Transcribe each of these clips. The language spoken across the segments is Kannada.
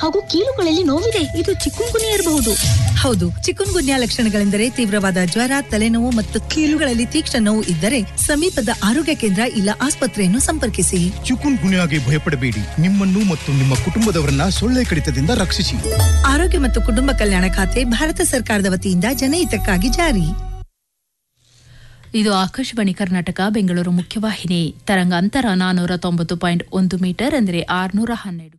ಹಾಗೂ ಕೀಲುಗಳಲ್ಲಿ ನೋವಿದೆ ಇದು ಚಿಕ್ಕುಂಗುನಿ ಇರಬಹುದು ಹೌದು ಚಿಕನ್ ಗುನ್ಯಾ ಲಕ್ಷಣಗಳೆಂದರೆ ತೀವ್ರವಾದ ಜ್ವರ ತಲೆನೋವು ಮತ್ತು ಕೀಲುಗಳಲ್ಲಿ ತೀಕ್ಷ್ಣ ನೋವು ಇದ್ದರೆ ಸಮೀಪದ ಆರೋಗ್ಯ ಕೇಂದ್ರ ಇಲ್ಲ ಆಸ್ಪತ್ರೆಯನ್ನು ಸಂಪರ್ಕಿಸಿ ಚಿಕುನ್ ಗುನ್ಯಾಗೆ ಭಯಪಡಬೇಡಿ ನಿಮ್ಮನ್ನು ಮತ್ತು ನಿಮ್ಮ ಕುಟುಂಬದವರನ್ನ ಸೊಳ್ಳೆ ಕಡಿತದಿಂದ ರಕ್ಷಿಸಿ ಆರೋಗ್ಯ ಮತ್ತು ಕುಟುಂಬ ಕಲ್ಯಾಣ ಖಾತೆ ಭಾರತ ಸರ್ಕಾರದ ವತಿಯಿಂದ ಜನಹಿತಕ್ಕಾಗಿ ಜಾರಿ ಇದು ಆಕಾಶವಾಣಿ ಕರ್ನಾಟಕ ಬೆಂಗಳೂರು ಮುಖ್ಯವಾಹಿನಿ ತರಂಗಾಂತರ ನಾನೂರ ತೊಂಬತ್ತು ಪಾಯಿಂಟ್ ಒಂದು ಮೀಟರ್ ಅಂದರೆ ಆರುನೂರ ಹನ್ನೆರಡು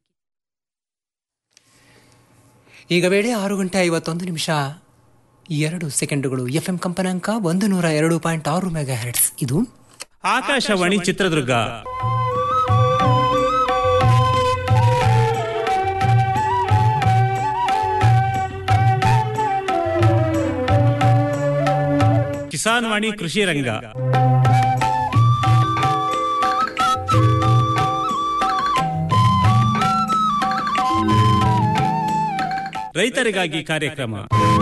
ಈಗ ವೇಳೆ ಆರು ಗಂಟೆ ಐವತ್ತೊಂದು ನಿಮಿಷ ಎರಡು ಸೆಕೆಂಡುಗಳು ಎಫ್ ಎಂ ಕಂಪನಾಂಕ ಒಂದು ನೂರ ಎರಡು ಪಾಯಿಂಟ್ ಆರು ಮೆಗಾ ಹೆಡ್ಸ್ ಇದು ಆಕಾಶವಾಣಿ ಚಿತ್ರದುರ್ಗ ಕಿಸಾನ್ ವಾಣಿ ಕೃಷಿ ರಂಗ ರೈತರಿಗಾಗಿ ಕಾರ್ಯಕ್ರಮ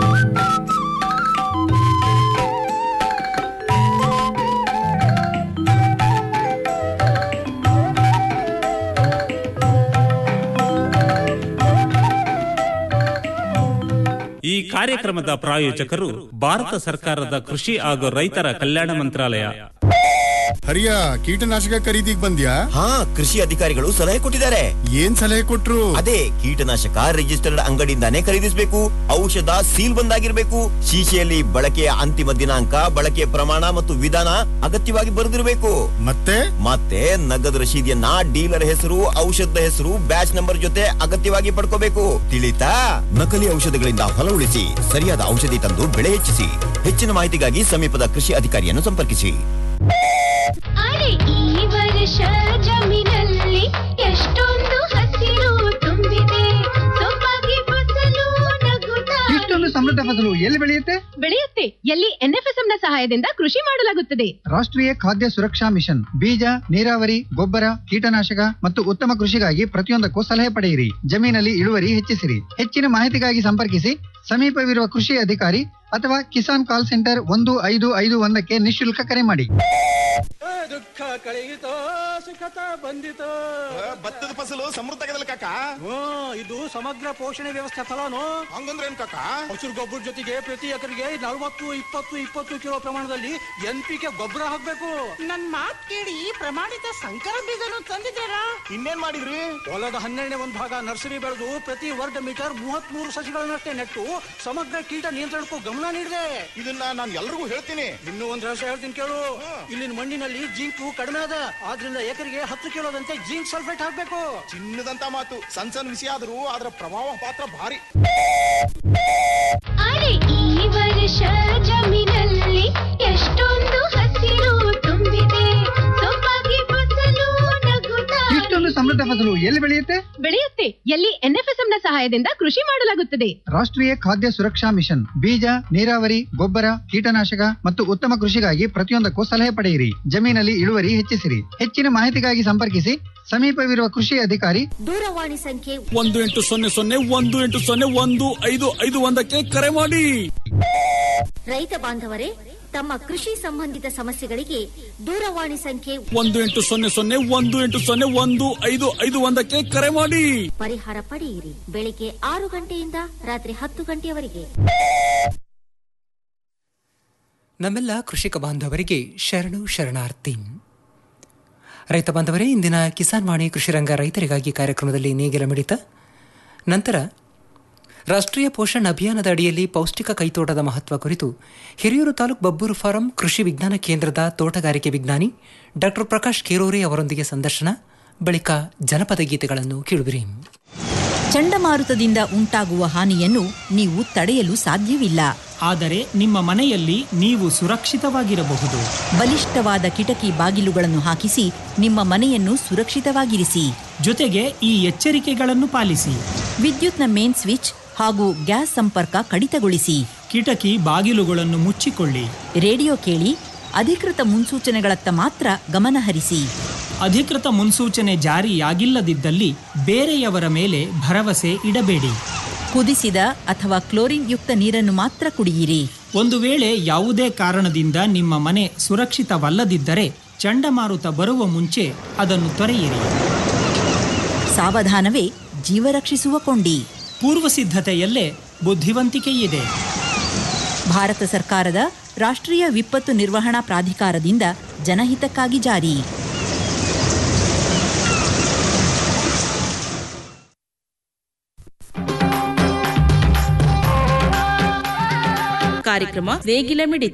ಈ ಕಾರ್ಯಕ್ರಮದ ಪ್ರಾಯೋಜಕರು ಭಾರತ ಸರ್ಕಾರದ ಕೃಷಿ ಹಾಗೂ ರೈತರ ಕಲ್ಯಾಣ ಮಂತ್ರಾಲಯ ಹರಿಯ ಕೀಟನಾಶಕ ಖರೀದಿಗ್ ಬಂದ್ಯಾ ಹಾ ಕೃಷಿ ಅಧಿಕಾರಿಗಳು ಸಲಹೆ ಕೊಟ್ಟಿದ್ದಾರೆ ಏನ್ ಸಲಹೆ ಕೊಟ್ರು ಅದೇ ಕೀಟನಾಶಕ ರಿಜಿಸ್ಟರ್ಡ್ ಅಂಗಡಿಯಿಂದಾನೇ ಖರೀದಿಸಬೇಕು ಔಷಧ ಸೀಲ್ ಬಂದಾಗಿರ್ಬೇಕು ಶೀಶೆಯಲ್ಲಿ ಬಳಕೆಯ ಅಂತಿಮ ದಿನಾಂಕ ಬಳಕೆಯ ಪ್ರಮಾಣ ಮತ್ತು ವಿಧಾನ ಅಗತ್ಯವಾಗಿ ಬರೆದಿರಬೇಕು ಮತ್ತೆ ಮತ್ತೆ ನಗದು ರಶೀದಿಯನ್ನ ಡೀಲರ್ ಹೆಸರು ಔಷಧದ ಹೆಸರು ಬ್ಯಾಚ್ ನಂಬರ್ ಜೊತೆ ಅಗತ್ಯವಾಗಿ ಪಡ್ಕೋಬೇಕು ತಿಳಿತಾ ನಕಲಿ ಔಷಧಗಳಿಂದ ಹೊಲ ಉಳಿಸಿ ಸರಿಯಾದ ಔಷಧಿ ತಂದು ಬೆಳೆ ಹೆಚ್ಚಿಸಿ ಹೆಚ್ಚಿನ ಮಾಹಿತಿಗಾಗಿ ಸಮೀಪದ ಕೃಷಿ ಅಧಿಕಾರಿಯನ್ನು ಸಂಪರ್ಕಿಸಿ ಅರೆ ಈ ವರ್ಷ ಜಮೀನಲ್ಲಿ ಎಷ್ಟೊಂದು ಹಸಿರು ತುಂಬಿದೆ ಸೊಬಗೆ ಫಸಲು ನಗುತ್ತಾ ಇಷ್ಟೊಂದು ಸಮೃದ್ಧ ಫಸಲು ಎಲ್ಲಿ ಬೆಳೆಯುತ್ತೆ ಬೆಳೆಯುತ್ತೆ ಎಲ್ಲಿ ಎನ್ಎಫ್ಎಸ್ಎಂ ನ ಸಹಾಯದಿಂದ ಕೃಷಿ ಮಾಡಲಾಗುತ್ತದೆ ರಾಷ್ಟ್ರೀಯ ಖಾದ್ಯ ಸುರಕ್ಷಾ ಮಿಷನ್ ಬೀಜ ನೀರಾವರಿ ಗೊಬ್ಬರ ಕೀಟನಾಶಕ ಮತ್ತು ಉತ್ತಮ ಕೃಷಿಗಾಗಿ ಪ್ರತಿಯೊಂದಕ್ಕೂ ಸಲಹೆ ಪಡೆಯಿರಿ ಜಮೀನಲ್ಲಿ ಇಳುವರಿ ಹೆಚ್ಚಿಸಿರಿ ಹೆಚ್ಚಿನ ಮಾಹಿತಿಗಾಗಿ ಸಂಪರ್ಕಿಸಿ ಸಮೀಪವಿರುವ ಕೃಷಿ ಅಧಿಕಾರಿ ಅಥವಾ ಕಿಸಾನ್ ಕಾಲ್ ಸೆಂಟರ್ ಒಂದು ಐದು ಐದು ಒಂದಕ್ಕೆ ನಿಶುಲ್ಕ ಕರೆ ಮಾಡಿ ದುಃಖ ಕಳೆಯಿತೋ ಸುಖತ ಬಂದಿತೋ ಭತ್ತದ ಫಸಲು ಸಮೃದ್ಧ ಕಾಕ ಇದು ಸಮಗ್ರ ಪೋಷಣೆ ವ್ಯವಸ್ಥೆ ಫಲಾನು ಹಂಗಂದ್ರೆ ಏನ್ ಕಾಕ ಹಸಿರು ಗೊಬ್ಬರ ಜೊತೆಗೆ ಪ್ರತಿ ಎಕರೆಗೆ ನಲವತ್ತು ಇಪ್ಪತ್ತು ಇಪ್ಪತ್ತು ಕಿಲೋ ಪ್ರಮಾಣದಲ್ಲಿ ಎನ್ ಪಿ ಕೆ ಗೊಬ್ಬರ ಹಾಕ್ಬೇಕು ನನ್ ಮಾತ್ ಕೇಳಿ ಪ್ರಮಾಣಿತ ಸಂಕರ ಬೀಜನು ತಂದಿದ್ದಾರಾ ಇನ್ನೇನ್ ಮಾಡಿದ್ರಿ ಹೊಲದ ಹನ್ನೆರಡನೇ ಒಂದು ಭಾಗ ನರ್ಸರಿ ಬೆಳೆದು ಪ್ರತಿ ವರ್ಗ ಮೀಟರ್ ಮೂವತ್ತ್ ಮೂರು ಸಸಿಗಳನ್ನಷ್ಟೇ ನೆಟ್ಟು ಸಮಗ್ರ ಕೀಟ ನಿಯಂತ್ರಣಕ್ಕೂ ಗಮನ ನೀಡಿದೆ ಇದನ್ನ ನಾನು ಎಲ್ರಿಗೂ ಹೇಳ್ತೀನಿ ಇನ್ನೂ ಒಂದ್ ರಹಸ್ಯ ಹೇಳ್ತೀನಿ ಕೇಳು ಇಲ್ಲಿನ ಮಣ್ಣಿನಲ್ಲಿ ಜಿಂಕು ಕಡಿಮೆ ಅದ ಆದ್ರಿಂದ ಎಕರೆಗೆ ಹತ್ತು ಕಿಲೋದಂತೆ ಜಿಂಕ್ ಸಲ್ಫೇಟ್ ಹಾಕ್ಬೇಕು ಚಿನ್ನದಂತ ಮಾತು ಸಣ್ಣ ಸಣ್ಣ ವಿಷಯ ಆದ್ರೂ ಅದರ ಪ್ರಭಾವ ಪಾತ್ರ ಭಾರಿ ಅರೆ ಈ ವರ್ಷ ಜಮೀನಲ್ಲಿ ಎಷ್ಟೊಂದು ಹಸಿರು ತುಂಬಿದೆ ಸೊಬಗೆ ಫಸಲು ನಗುತ್ತಾ ಇಷ್ಟೊಂದು ಸಮೃದ್ಧ ಫಸಲು ಎಲ್ಲಿ ಬೆಳೆಯುತ್ತೆ ಬೆಳೆಯುತ್ತೆ ಎಲ್ಲಿ ಎನ್ಎಫ್ಎಸ್ಎಂ ನ ಸಹಾಯದಿಂದ ಕೃಷಿ ಮಾಡಲಾಗುತ್ತದೆ ರಾಷ್ಟ್ರೀಯ ಖಾದ್ಯ ಸುರಕ್ಷಾ ಮಿಷನ್ ಬೀಜ ನೀರಾವರಿ ಗೊಬ್ಬರ ಕೀಟನಾಶಕ ಮತ್ತು ಉತ್ತಮ ಕೃಷಿಗಾಗಿ ಪ್ರತಿಯೊಂದಕ್ಕೂ ಸಲಹೆ ಪಡೆಯಿರಿ ಜಮೀನಲ್ಲಿ ಇಳುವರಿ ಹೆಚ್ಚಿಸಿರಿ ಹೆಚ್ಚಿನ ಮಾಹಿತಿಗಾಗಿ ಸಂಪರ್ಕಿಸಿ ಸಮೀಪವಿರುವ ಕೃಷಿ ಅಧಿಕಾರಿ ದೂರವಾಣಿ ಸಂಖ್ಯೆ ಒಂದು ಎಂಟು ಸೊನ್ನೆ ಸೊನ್ನೆ ಒಂದು ಎಂಟು ಸೊನ್ನೆ ಒಂದು ಐದು ಐದು ಒಂದಕ್ಕೆ ಕರೆ ಮಾಡಿ ರೈತ ಬಾಂಧವರೇ ತಮ್ಮ ಕೃಷಿ ಸಂಬಂಧಿತ ಸಮಸ್ಯೆಗಳಿಗೆ ದೂರವಾಣಿ ಸಂಖ್ಯೆ ಒಂದು ಎಂಟು ಸೊನ್ನೆ ಸೊನ್ನೆ ಒಂದು ಎಂಟು ಸೊನ್ನೆ ಒಂದು ಐದು ಐದು ಒಂದಕ್ಕೆ ಕರೆ ಮಾಡಿ ಪರಿಹಾರ ಪಡೆಯಿರಿ ಬೆಳಿಗ್ಗೆ ಆರು ಗಂಟೆಯಿಂದ ರಾತ್ರಿ ಹತ್ತು ಗಂಟೆಯವರೆಗೆ ನಮ್ಮೆಲ್ಲ ಕೃಷಿಕ ಬಾಂಧವರಿಗೆ ಶರಣು ಶರಣಾರ್ಥಿ ರೈತ ಬಾಂಧವರೇ ಇಂದಿನ ಕಿಸಾನ್ ವಾಣಿ ಕೃಷಿರಂಗ ರೈತರಿಗಾಗಿ ಕಾರ್ಯಕ್ರಮದಲ್ಲಿ ನೇಗಿಲ ಮಿಡಿತ ನಂತರ ರಾಷ್ಟ್ರೀಯ ಪೋಷಣ್ ಅಭಿಯಾನದ ಅಡಿಯಲ್ಲಿ ಪೌಷ್ಟಿಕ ಕೈತೋಟದ ಮಹತ್ವ ಕುರಿತು ಹಿರಿಯೂರು ತಾಲೂಕು ಬಬ್ಬೂರು ಫಾರಂ ಕೃಷಿ ವಿಜ್ಞಾನ ಕೇಂದ್ರದ ತೋಟಗಾರಿಕೆ ವಿಜ್ಞಾನಿ ಡಾಕ್ಟರ್ ಪ್ರಕಾಶ್ ಕೇರೂರಿ ಅವರೊಂದಿಗೆ ಸಂದರ್ಶನ ಬಳಿಕ ಜನಪದ ಗೀತೆಗಳನ್ನು ಕೇಳುವಿರಿ ಚಂಡಮಾರುತದಿಂದ ಉಂಟಾಗುವ ಹಾನಿಯನ್ನು ನೀವು ತಡೆಯಲು ಸಾಧ್ಯವಿಲ್ಲ ಆದರೆ ನಿಮ್ಮ ಮನೆಯಲ್ಲಿ ನೀವು ಸುರಕ್ಷಿತವಾಗಿರಬಹುದು ಬಲಿಷ್ಠವಾದ ಕಿಟಕಿ ಬಾಗಿಲುಗಳನ್ನು ಹಾಕಿಸಿ ನಿಮ್ಮ ಮನೆಯನ್ನು ಸುರಕ್ಷಿತವಾಗಿರಿಸಿ ಜೊತೆಗೆ ಈ ಎಚ್ಚರಿಕೆಗಳನ್ನು ಪಾಲಿಸಿ ವಿದ್ಯುತ್ನ ಮೇನ್ ಸ್ವಿಚ್ ಹಾಗೂ ಗ್ಯಾಸ್ ಸಂಪರ್ಕ ಕಡಿತಗೊಳಿಸಿ ಕಿಟಕಿ ಬಾಗಿಲುಗಳನ್ನು ಮುಚ್ಚಿಕೊಳ್ಳಿ ರೇಡಿಯೋ ಕೇಳಿ ಅಧಿಕೃತ ಮುನ್ಸೂಚನೆಗಳತ್ತ ಮಾತ್ರ ಗಮನಹರಿಸಿ ಅಧಿಕೃತ ಮುನ್ಸೂಚನೆ ಜಾರಿಯಾಗಿಲ್ಲದಿದ್ದಲ್ಲಿ ಬೇರೆಯವರ ಮೇಲೆ ಭರವಸೆ ಇಡಬೇಡಿ ಕುದಿಸಿದ ಅಥವಾ ಕ್ಲೋರಿನ್ ಯುಕ್ತ ನೀರನ್ನು ಮಾತ್ರ ಕುಡಿಯಿರಿ ಒಂದು ವೇಳೆ ಯಾವುದೇ ಕಾರಣದಿಂದ ನಿಮ್ಮ ಮನೆ ಸುರಕ್ಷಿತವಲ್ಲದಿದ್ದರೆ ಚಂಡಮಾರುತ ಬರುವ ಮುಂಚೆ ಅದನ್ನು ತೊರೆಯಿರಿ ಸಾವಧಾನವೇ ಜೀವ ರಕ್ಷಿಸುವ ಕೊಂಡಿ ಪೂರ್ವ ಸಿದ್ಧತೆಯಲ್ಲೇ ಬುದ್ಧಿವಂತಿಕೆ ಇದೆ ಭಾರತ ಸರ್ಕಾರದ ರಾಷ್ಟ್ರೀಯ ವಿಪತ್ತು ನಿರ್ವಹಣಾ ಪ್ರಾಧಿಕಾರದಿಂದ ಜನಹಿತಕ್ಕಾಗಿ ಜಾರಿ ಕಾರ್ಯಕ್ರಮ ನೇಗಿಲ ಮಿಡಿತ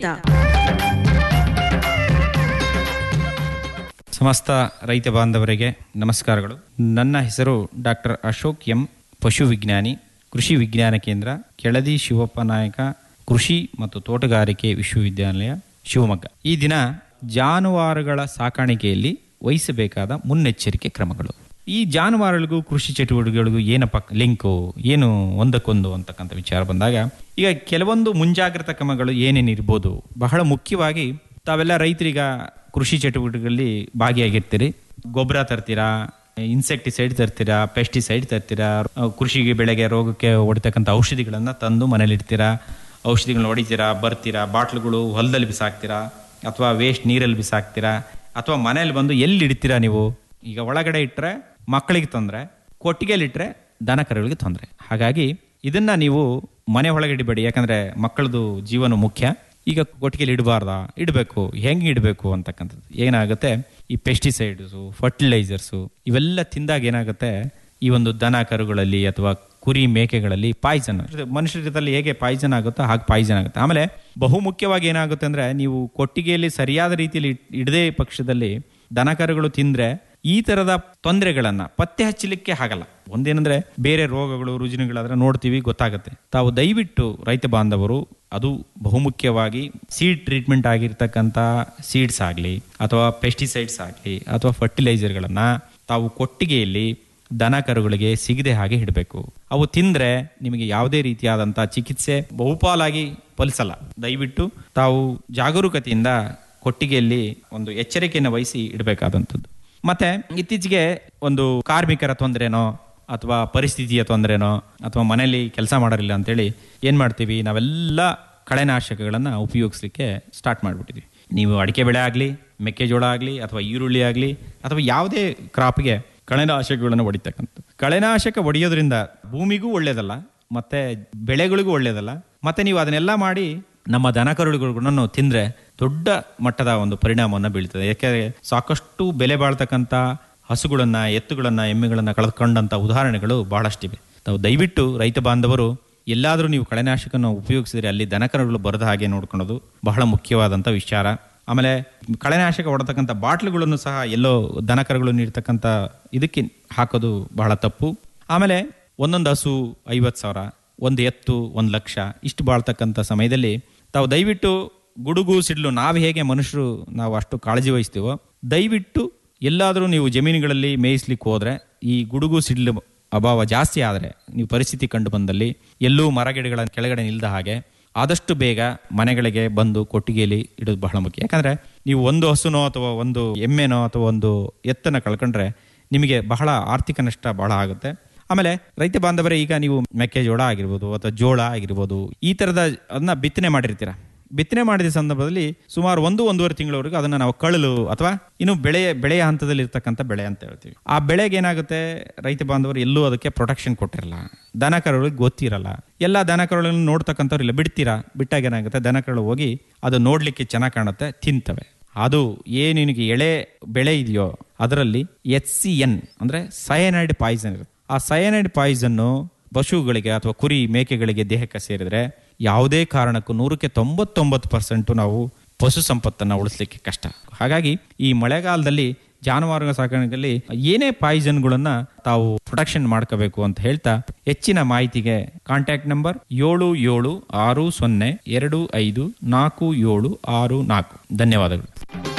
ಸಮಸ್ತ ರೈತ ಬಾಂಧವರಿಗೆ ನಮಸ್ಕಾರಗಳು ನನ್ನ ಹೆಸರು ಡಾಕ್ಟರ್ ಅಶೋಕ್ ಎಂ ಪಶು ವಿಜ್ಞಾನಿ ಕೃಷಿ ವಿಜ್ಞಾನ ಕೇಂದ್ರ ಕೆಳದಿ ಶಿವಪ್ಪ ನಾಯಕ ಕೃಷಿ ಮತ್ತು ತೋಟಗಾರಿಕೆ ವಿಶ್ವವಿದ್ಯಾಲಯ ಶಿವಮೊಗ್ಗ ಈ ದಿನ ಜಾನುವಾರುಗಳ ಸಾಕಾಣಿಕೆಯಲ್ಲಿ ವಹಿಸಬೇಕಾದ ಮುನ್ನೆಚ್ಚರಿಕೆ ಕ್ರಮಗಳು ಈ ಜಾನುವಾರುಗಳಿಗೂ ಕೃಷಿ ಚಟುವಟಿಕೆಗಳಿಗೂ ಏನಪ್ಪ ಲಿಂಕು ಏನು ಒಂದಕ್ಕೊಂದು ಅಂತಕ್ಕಂಥ ವಿಚಾರ ಬಂದಾಗ ಈಗ ಕೆಲವೊಂದು ಮುಂಜಾಗ್ರತಾ ಕ್ರಮಗಳು ಏನೇನು ಇರ್ಬೋದು ಬಹಳ ಮುಖ್ಯವಾಗಿ ತಾವೆಲ್ಲ ರೈತರೀಗ ಕೃಷಿ ಚಟುವಟಿಕೆಗಳಲ್ಲಿ ಭಾಗಿಯಾಗಿರ್ತೀರಿ ಗೊಬ್ಬರ ತರ್ತೀರಾ ಇನ್ಸೆಕ್ಟಿಸೈಡ್ ತರ್ತೀರಾ ಪೆಸ್ಟಿಸೈಡ್ ತರ್ತೀರಾ ಅಹ್, ಕೃಷಿಗೆ ಬೆಳೆಗೆ ರೋಗಕ್ಕೆ ಹೊಡಿತಕ್ಕಂಥ ಔಷಧಿಗಳನ್ನು ತಂದು ಮನೇಲಿ ಇಡ್ತೀರಾ ಔಷಧಿಗಳನ್ನ ಹೊಡಿತೀರಾ ಬರ್ತೀರಾ ಬಾಟ್ಲುಗಳು ಹೊಲದಲ್ಲಿ ಬಿಸಾಕ್ತೀರಾ ಅಥವಾ ವೇಸ್ಟ್ ನೀರಲ್ಲಿ ಬಿಸಾಕ್ತೀರಾ ಅಥವಾ ಮನೇಲಿ ಬಂದು ಎಲ್ಲಿ ಇಡ್ತೀರಾ ನೀವು ಈಗ ಒಳಗಡೆ ಇಟ್ಟರೆ ಮಕ್ಕಳಿಗೆ ತೊಂದರೆ ಕೊಟ್ಟಿಗೆಲಿಟ್ರೆ ದನ ಕರುಗಳಿಗೆ ತೊಂದರೆ ಹಾಗಾಗಿ ಇದನ್ನ ನೀವು ಮನೆ ಒಳಗೆ ಇಡಬೇಡಿ ಯಾಕಂದ್ರೆ ಮಕ್ಕಳದು ಜೀವನ ಮುಖ್ಯ ಈಗ ಕೊಟ್ಟಿಗೆಲಿ ಇಡಬಾರ್ದಾ ಇಡಬೇಕು ಹೆಂಗೆ ಇಡಬೇಕು ಅಂತಕ್ಕಂಥದ್ದು ಏನಾಗುತ್ತೆ ಈ ಪೆಸ್ಟಿಸೈಡ್ಸು ಫರ್ಟಿಲೈಸರ್ಸು ಇವೆಲ್ಲ ತಿಂದಾಗ ಏನಾಗುತ್ತೆ ಈ ಒಂದು ದನ ಕರುಗಳಲ್ಲಿ ಅಥವಾ ಕುರಿ ಮೇಕೆಗಳಲ್ಲಿ ಪಾಯ್ಸನ್ ಮನುಷ್ಯರಲ್ಲಿ ಹೇಗೆ ಪಾಯ್ಸನ್ ಆಗುತ್ತೋ ಹಾಗೆ ಪಾಯ್ಸನ್ ಆಗುತ್ತೆ ಆಮೇಲೆ ಬಹು ಮುಖ್ಯವಾಗಿ ಏನಾಗುತ್ತೆ ಅಂದ್ರೆ ನೀವು ಕೊಟ್ಟಿಗೆಯಲ್ಲಿ ಸರಿಯಾದ ರೀತಿಯಲ್ಲಿ ಇಟ್- ಇಡದೇ ಪಕ್ಷದಲ್ಲಿ ದನ ಕರುಗಳು ತಿಂದ್ರೆ ಈ ತರದ ತೊಂದರೆಗಳನ್ನ ಪತ್ತೆ ಹಚ್ಚಲಿಕ್ಕೆ ಆಗಲ್ಲ ಒಂದೇನಂದ್ರೆ ಬೇರೆ ರೋಗಗಳು ರುಜಿನಗಳಾದ್ರೆ ನೋಡ್ತೀವಿ ಗೊತ್ತಾಗುತ್ತೆ ತಾವು ದಯವಿಟ್ಟು ರೈತ ಬಾಂಧವರು ಅದು ಬಹುಮುಖ್ಯವಾಗಿ ಸೀಡ್ ಟ್ರೀಟ್ಮೆಂಟ್ ಆಗಿರ್ತಕ್ಕಂಥ ಸೀಡ್ಸ್ ಆಗಲಿ ಅಥವಾ ಪೆಸ್ಟಿಸೈಡ್ಸ್ ಆಗಲಿ ಅಥವಾ ಫರ್ಟಿಲೈಸರ್ಗಳನ್ನ ತಾವು ಕೊಟ್ಟಿಗೆಯಲ್ಲಿ ದನ ಕರುಗಳಿಗೆ ಸಿಗದೆ ಹಾಗೆ ಇಡಬೇಕು ಅವು ತಿಂದ್ರೆ ನಿಮಗೆ ಯಾವುದೇ ರೀತಿಯಾದಂತಹ ಚಿಕಿತ್ಸೆ ಬಹುಪಾಲಾಗಿ ಫಲಿಸಲ್ಲ ದಯವಿಟ್ಟು ತಾವು ಜಾಗರೂಕತೆಯಿಂದ ಕೊಟ್ಟಿಗೆಯಲ್ಲಿ ಒಂದು ಎಚ್ಚರಿಕೆಯನ್ನು ವಹಿಸಿ ಇಡಬೇಕಾದಂಥದ್ದು ಮತ್ತೆ ಇತ್ತೀಚೆಗೆ ಒಂದು ಕಾರ್ಮಿಕರ ತೊಂದರೆನೋ ಅಥವಾ ಪರಿಸ್ಥಿತಿಯ ತೊಂದರೆನೋ ಅಥವಾ ಮನೆಯಲ್ಲಿ ಕೆಲಸ ಮಾಡೋರಿಲ್ಲ ಅಂತೇಳಿ ಏನ್ ಮಾಡ್ತೀವಿ ನಾವೆಲ್ಲ ಕಳೆನಾಶಕಗಳನ್ನ ಉಪಯೋಗಿಸ್ಲಿಕ್ಕೆ ಸ್ಟಾರ್ಟ್ ಮಾಡಿಬಿಟ್ಟಿದ್ವಿ ನೀವು ಅಡಿಕೆ ಬೆಳೆ ಆಗಲಿ ಮೆಕ್ಕೆಜೋಳ ಆಗಲಿ ಅಥವಾ ಈರುಳ್ಳಿ ಆಗಲಿ ಅಥವಾ ಯಾವುದೇ ಕ್ರಾಪ್ಗೆ ಕಳೆನಾಶಕಗಳನ್ನು ಹೊಡಿತಕ್ಕಂಥದ್ದು ಕಳೆನಾಶಕ ಹೊಡೆಯೋದ್ರಿಂದ ಭೂಮಿಗೂ ಒಳ್ಳೇದಲ್ಲ ಮತ್ತೆ ಬೆಳೆಗಳಿಗೂ ಒಳ್ಳೇದಲ್ಲ ಮತ್ತೆ ನೀವು ಅದನ್ನೆಲ್ಲ ಮಾಡಿ ನಮ್ಮ ದನಕರುಳುಗಳನ್ನು ತಿಂದ್ರೆ ದೊಡ್ಡ ಮಟ್ಟದ ಒಂದು ಪರಿಣಾಮವನ್ನು ಬೀಳ್ತದೆ ಯಾಕೆಂದ್ರೆ ಸಾಕಷ್ಟು ಬೆಲೆ ಬಾಳ್ತಕ್ಕಂಥ ಹಸುಗಳನ್ನ ಎತ್ತುಗಳನ್ನ ಎಮ್ಮೆಗಳನ್ನ ಕಳೆದುಕೊಂಡಂತ ಉದಾಹರಣೆಗಳು ಬಹಳಷ್ಟಿವೆ ತಾವು ದಯವಿಟ್ಟು ರೈತ ಬಾಂಧವರು ಎಲ್ಲಾದರೂ ನೀವು ಕಳೆನಾಶಕನ ಉಪಯೋಗಿಸಿದ್ರೆ ಅಲ್ಲಿ ದನಕರುಗಳು ಬರದ ಹಾಗೆ ನೋಡ್ಕೊಳ್ಳೋದು ಬಹಳ ಮುಖ್ಯವಾದಂಥ ವಿಚಾರ ಆಮೇಲೆ ಕಳೆನಾಶಕ ಹೊಡತಕ್ಕಂಥ ಬಾಟ್ಲುಗಳನ್ನು ಸಹ ಎಲ್ಲೋ ದನಕರುಗಳು ನೀಡ್ತಕ್ಕಂಥ ಇದಕ್ಕೆ ಹಾಕೋದು ಬಹಳ ತಪ್ಪು ಆಮೇಲೆ ಒಂದೊಂದು ಹಸು ಐವತ್ತು ಸಾವಿರ ಒಂದು ಎತ್ತು ಒಂದು ಲಕ್ಷ ಇಷ್ಟು ಬಾಳ್ತಕ್ಕಂಥ ಸಮಯದಲ್ಲಿ ತಾವು ದಯವಿಟ್ಟು ಗುಡುಗು ಸಿಡ್ಲು ನಾವು ಹೇಗೆ ಮನುಷ್ಯರು ನಾವು ಅಷ್ಟು ಕಾಳಜಿ ವಹಿಸ್ತೀವೋ ದಯವಿಟ್ಟು ಎಲ್ಲಾದರೂ ನೀವು ಜಮೀನುಗಳಲ್ಲಿ ಮೇಯಿಸ್ಲಿಕ್ಕೆ ಹೋದ್ರೆ ಈ ಗುಡುಗು ಸಿಡ್ಲು ಅಭಾವ ಜಾಸ್ತಿ ಆದರೆ ನೀವು ಪರಿಸ್ಥಿತಿ ಕಂಡು ಬಂದಲ್ಲಿ ಎಲ್ಲೂ ಮರಗಿಡಗಳ ಕೆಳಗಡೆ ನಿಲ್ದ ಹಾಗೆ ಆದಷ್ಟು ಬೇಗ ಮನೆಗಳಿಗೆ ಬಂದು ಕೊಟ್ಟಿಗೆಯಲ್ಲಿ ಇಡೋದು ಬಹಳ ಮುಖ್ಯ ಯಾಕಂದ್ರೆ ನೀವು ಒಂದು ಹಸುನೋ ಅಥವಾ ಒಂದು ಎಮ್ಮೆನೋ ಅಥವಾ ಒಂದು ಎತ್ತನ್ನ ಕಳ್ಕೊಂಡ್ರೆ ನಿಮಗೆ ಬಹಳ ಆರ್ಥಿಕ ನಷ್ಟ ಬಹಳ ಆಗುತ್ತೆ ಆಮೇಲೆ ರೈತ ಬಾಂಧವರೇ ಈಗ ನೀವು ಮೆಕ್ಕೆಜೋಳ ಆಗಿರ್ಬೋದು ಅಥವಾ ಜೋಳ ಆಗಿರ್ಬೋದು ಈ ತರದ ಅದನ್ನ ಬಿತ್ತನೆ ಮಾಡಿರ್ತೀರ ಬಿತ್ತನೆ ಮಾಡಿದ ಸಂದರ್ಭದಲ್ಲಿ ಸುಮಾರು ಒಂದು ಒಂದೂವರೆ ತಿಂಗಳವರೆಗೂ ಅದನ್ನ ನಾವು ಕಳಲು ಅಥವಾ ಇನ್ನು ಬೆಳೆಯ ಬೆಳೆಯ ಹಂತದಲ್ಲಿ ಇರ್ತಕ್ಕಂಥ ಬೆಳೆ ಅಂತ ಹೇಳ್ತೀವಿ ಆ ಬೆಳೆಗೆ ಏನಾಗುತ್ತೆ ರೈತ ಬಾಂಧವರು ಎಲ್ಲೂ ಅದಕ್ಕೆ ಪ್ರೊಟೆಕ್ಷನ್ ಕೊಟ್ಟಿರಲ್ಲ ದನ ಕರುಗಳಿಗೆ ಗೊತ್ತಿರಲ್ಲ ಎಲ್ಲ ದನ ಕರುಗಳನ್ನು ನೋಡ್ತಕ್ಕಂಥವ್ರು ಇಲ್ಲ ಬಿಡ್ತೀರಾ ಬಿಟ್ಟಾಗ ಏನಾಗುತ್ತೆ ದನ ಕರುಳು ಹೋಗಿ ಅದು ನೋಡ್ಲಿಕ್ಕೆ ಚೆನ್ನಾಗಿ ಕಾಣುತ್ತೆ ತಿಂತವೆ ಅದು ಏನು ನಿನಗೆ ಎಳೆ ಬೆಳೆ ಇದೆಯೋ ಅದರಲ್ಲಿ ಎಚ್ ಸಿ ಎನ್ ಅಂದ್ರೆ ಸಯನೈಡ್ ಪಾಯ್ಸನ್ ಇರುತ್ತೆ ಆ ಸಯನೈಡ್ ಪಾಯ್ಸನ್ನು ಪಶುಗಳಿಗೆ ಅಥವಾ ಕುರಿ ಮೇಕೆಗಳಿಗೆ ದೇಹಕ್ಕೆ ಸೇರಿದ್ರೆ ಯಾವುದೇ ಕಾರಣಕ್ಕೂ ನೂರಕ್ಕೆ ತೊಂಬತ್ತೊಂಬತ್ತು ಪರ್ಸೆಂಟ್ ನಾವು ಪಶು ಸಂಪತ್ತನ್ನು ಉಳಿಸ್ಲಿಕ್ಕೆ ಕಷ್ಟ ಹಾಗಾಗಿ ಈ ಮಳೆಗಾಲದಲ್ಲಿ ಜಾನುವಾರುಗಳ ಸಾಕಾಣಿಕೆಯಲ್ಲಿ ಏನೇ ಪಾಯ್ಸನ್ಗಳನ್ನ ತಾವು ಪ್ರೊಟೆಕ್ಷನ್ ಮಾಡ್ಕೋಬೇಕು ಅಂತ ಹೇಳ್ತಾ ಹೆಚ್ಚಿನ ಮಾಹಿತಿಗೆ ಕಾಂಟ್ಯಾಕ್ಟ್ ನಂಬರ್ ಏಳು ಏಳು ಆರು ಸೊನ್ನೆ ಎರಡು ಐದು ನಾಲ್ಕು ಏಳು ಆರು ನಾಲ್ಕು ಧನ್ಯವಾದಗಳು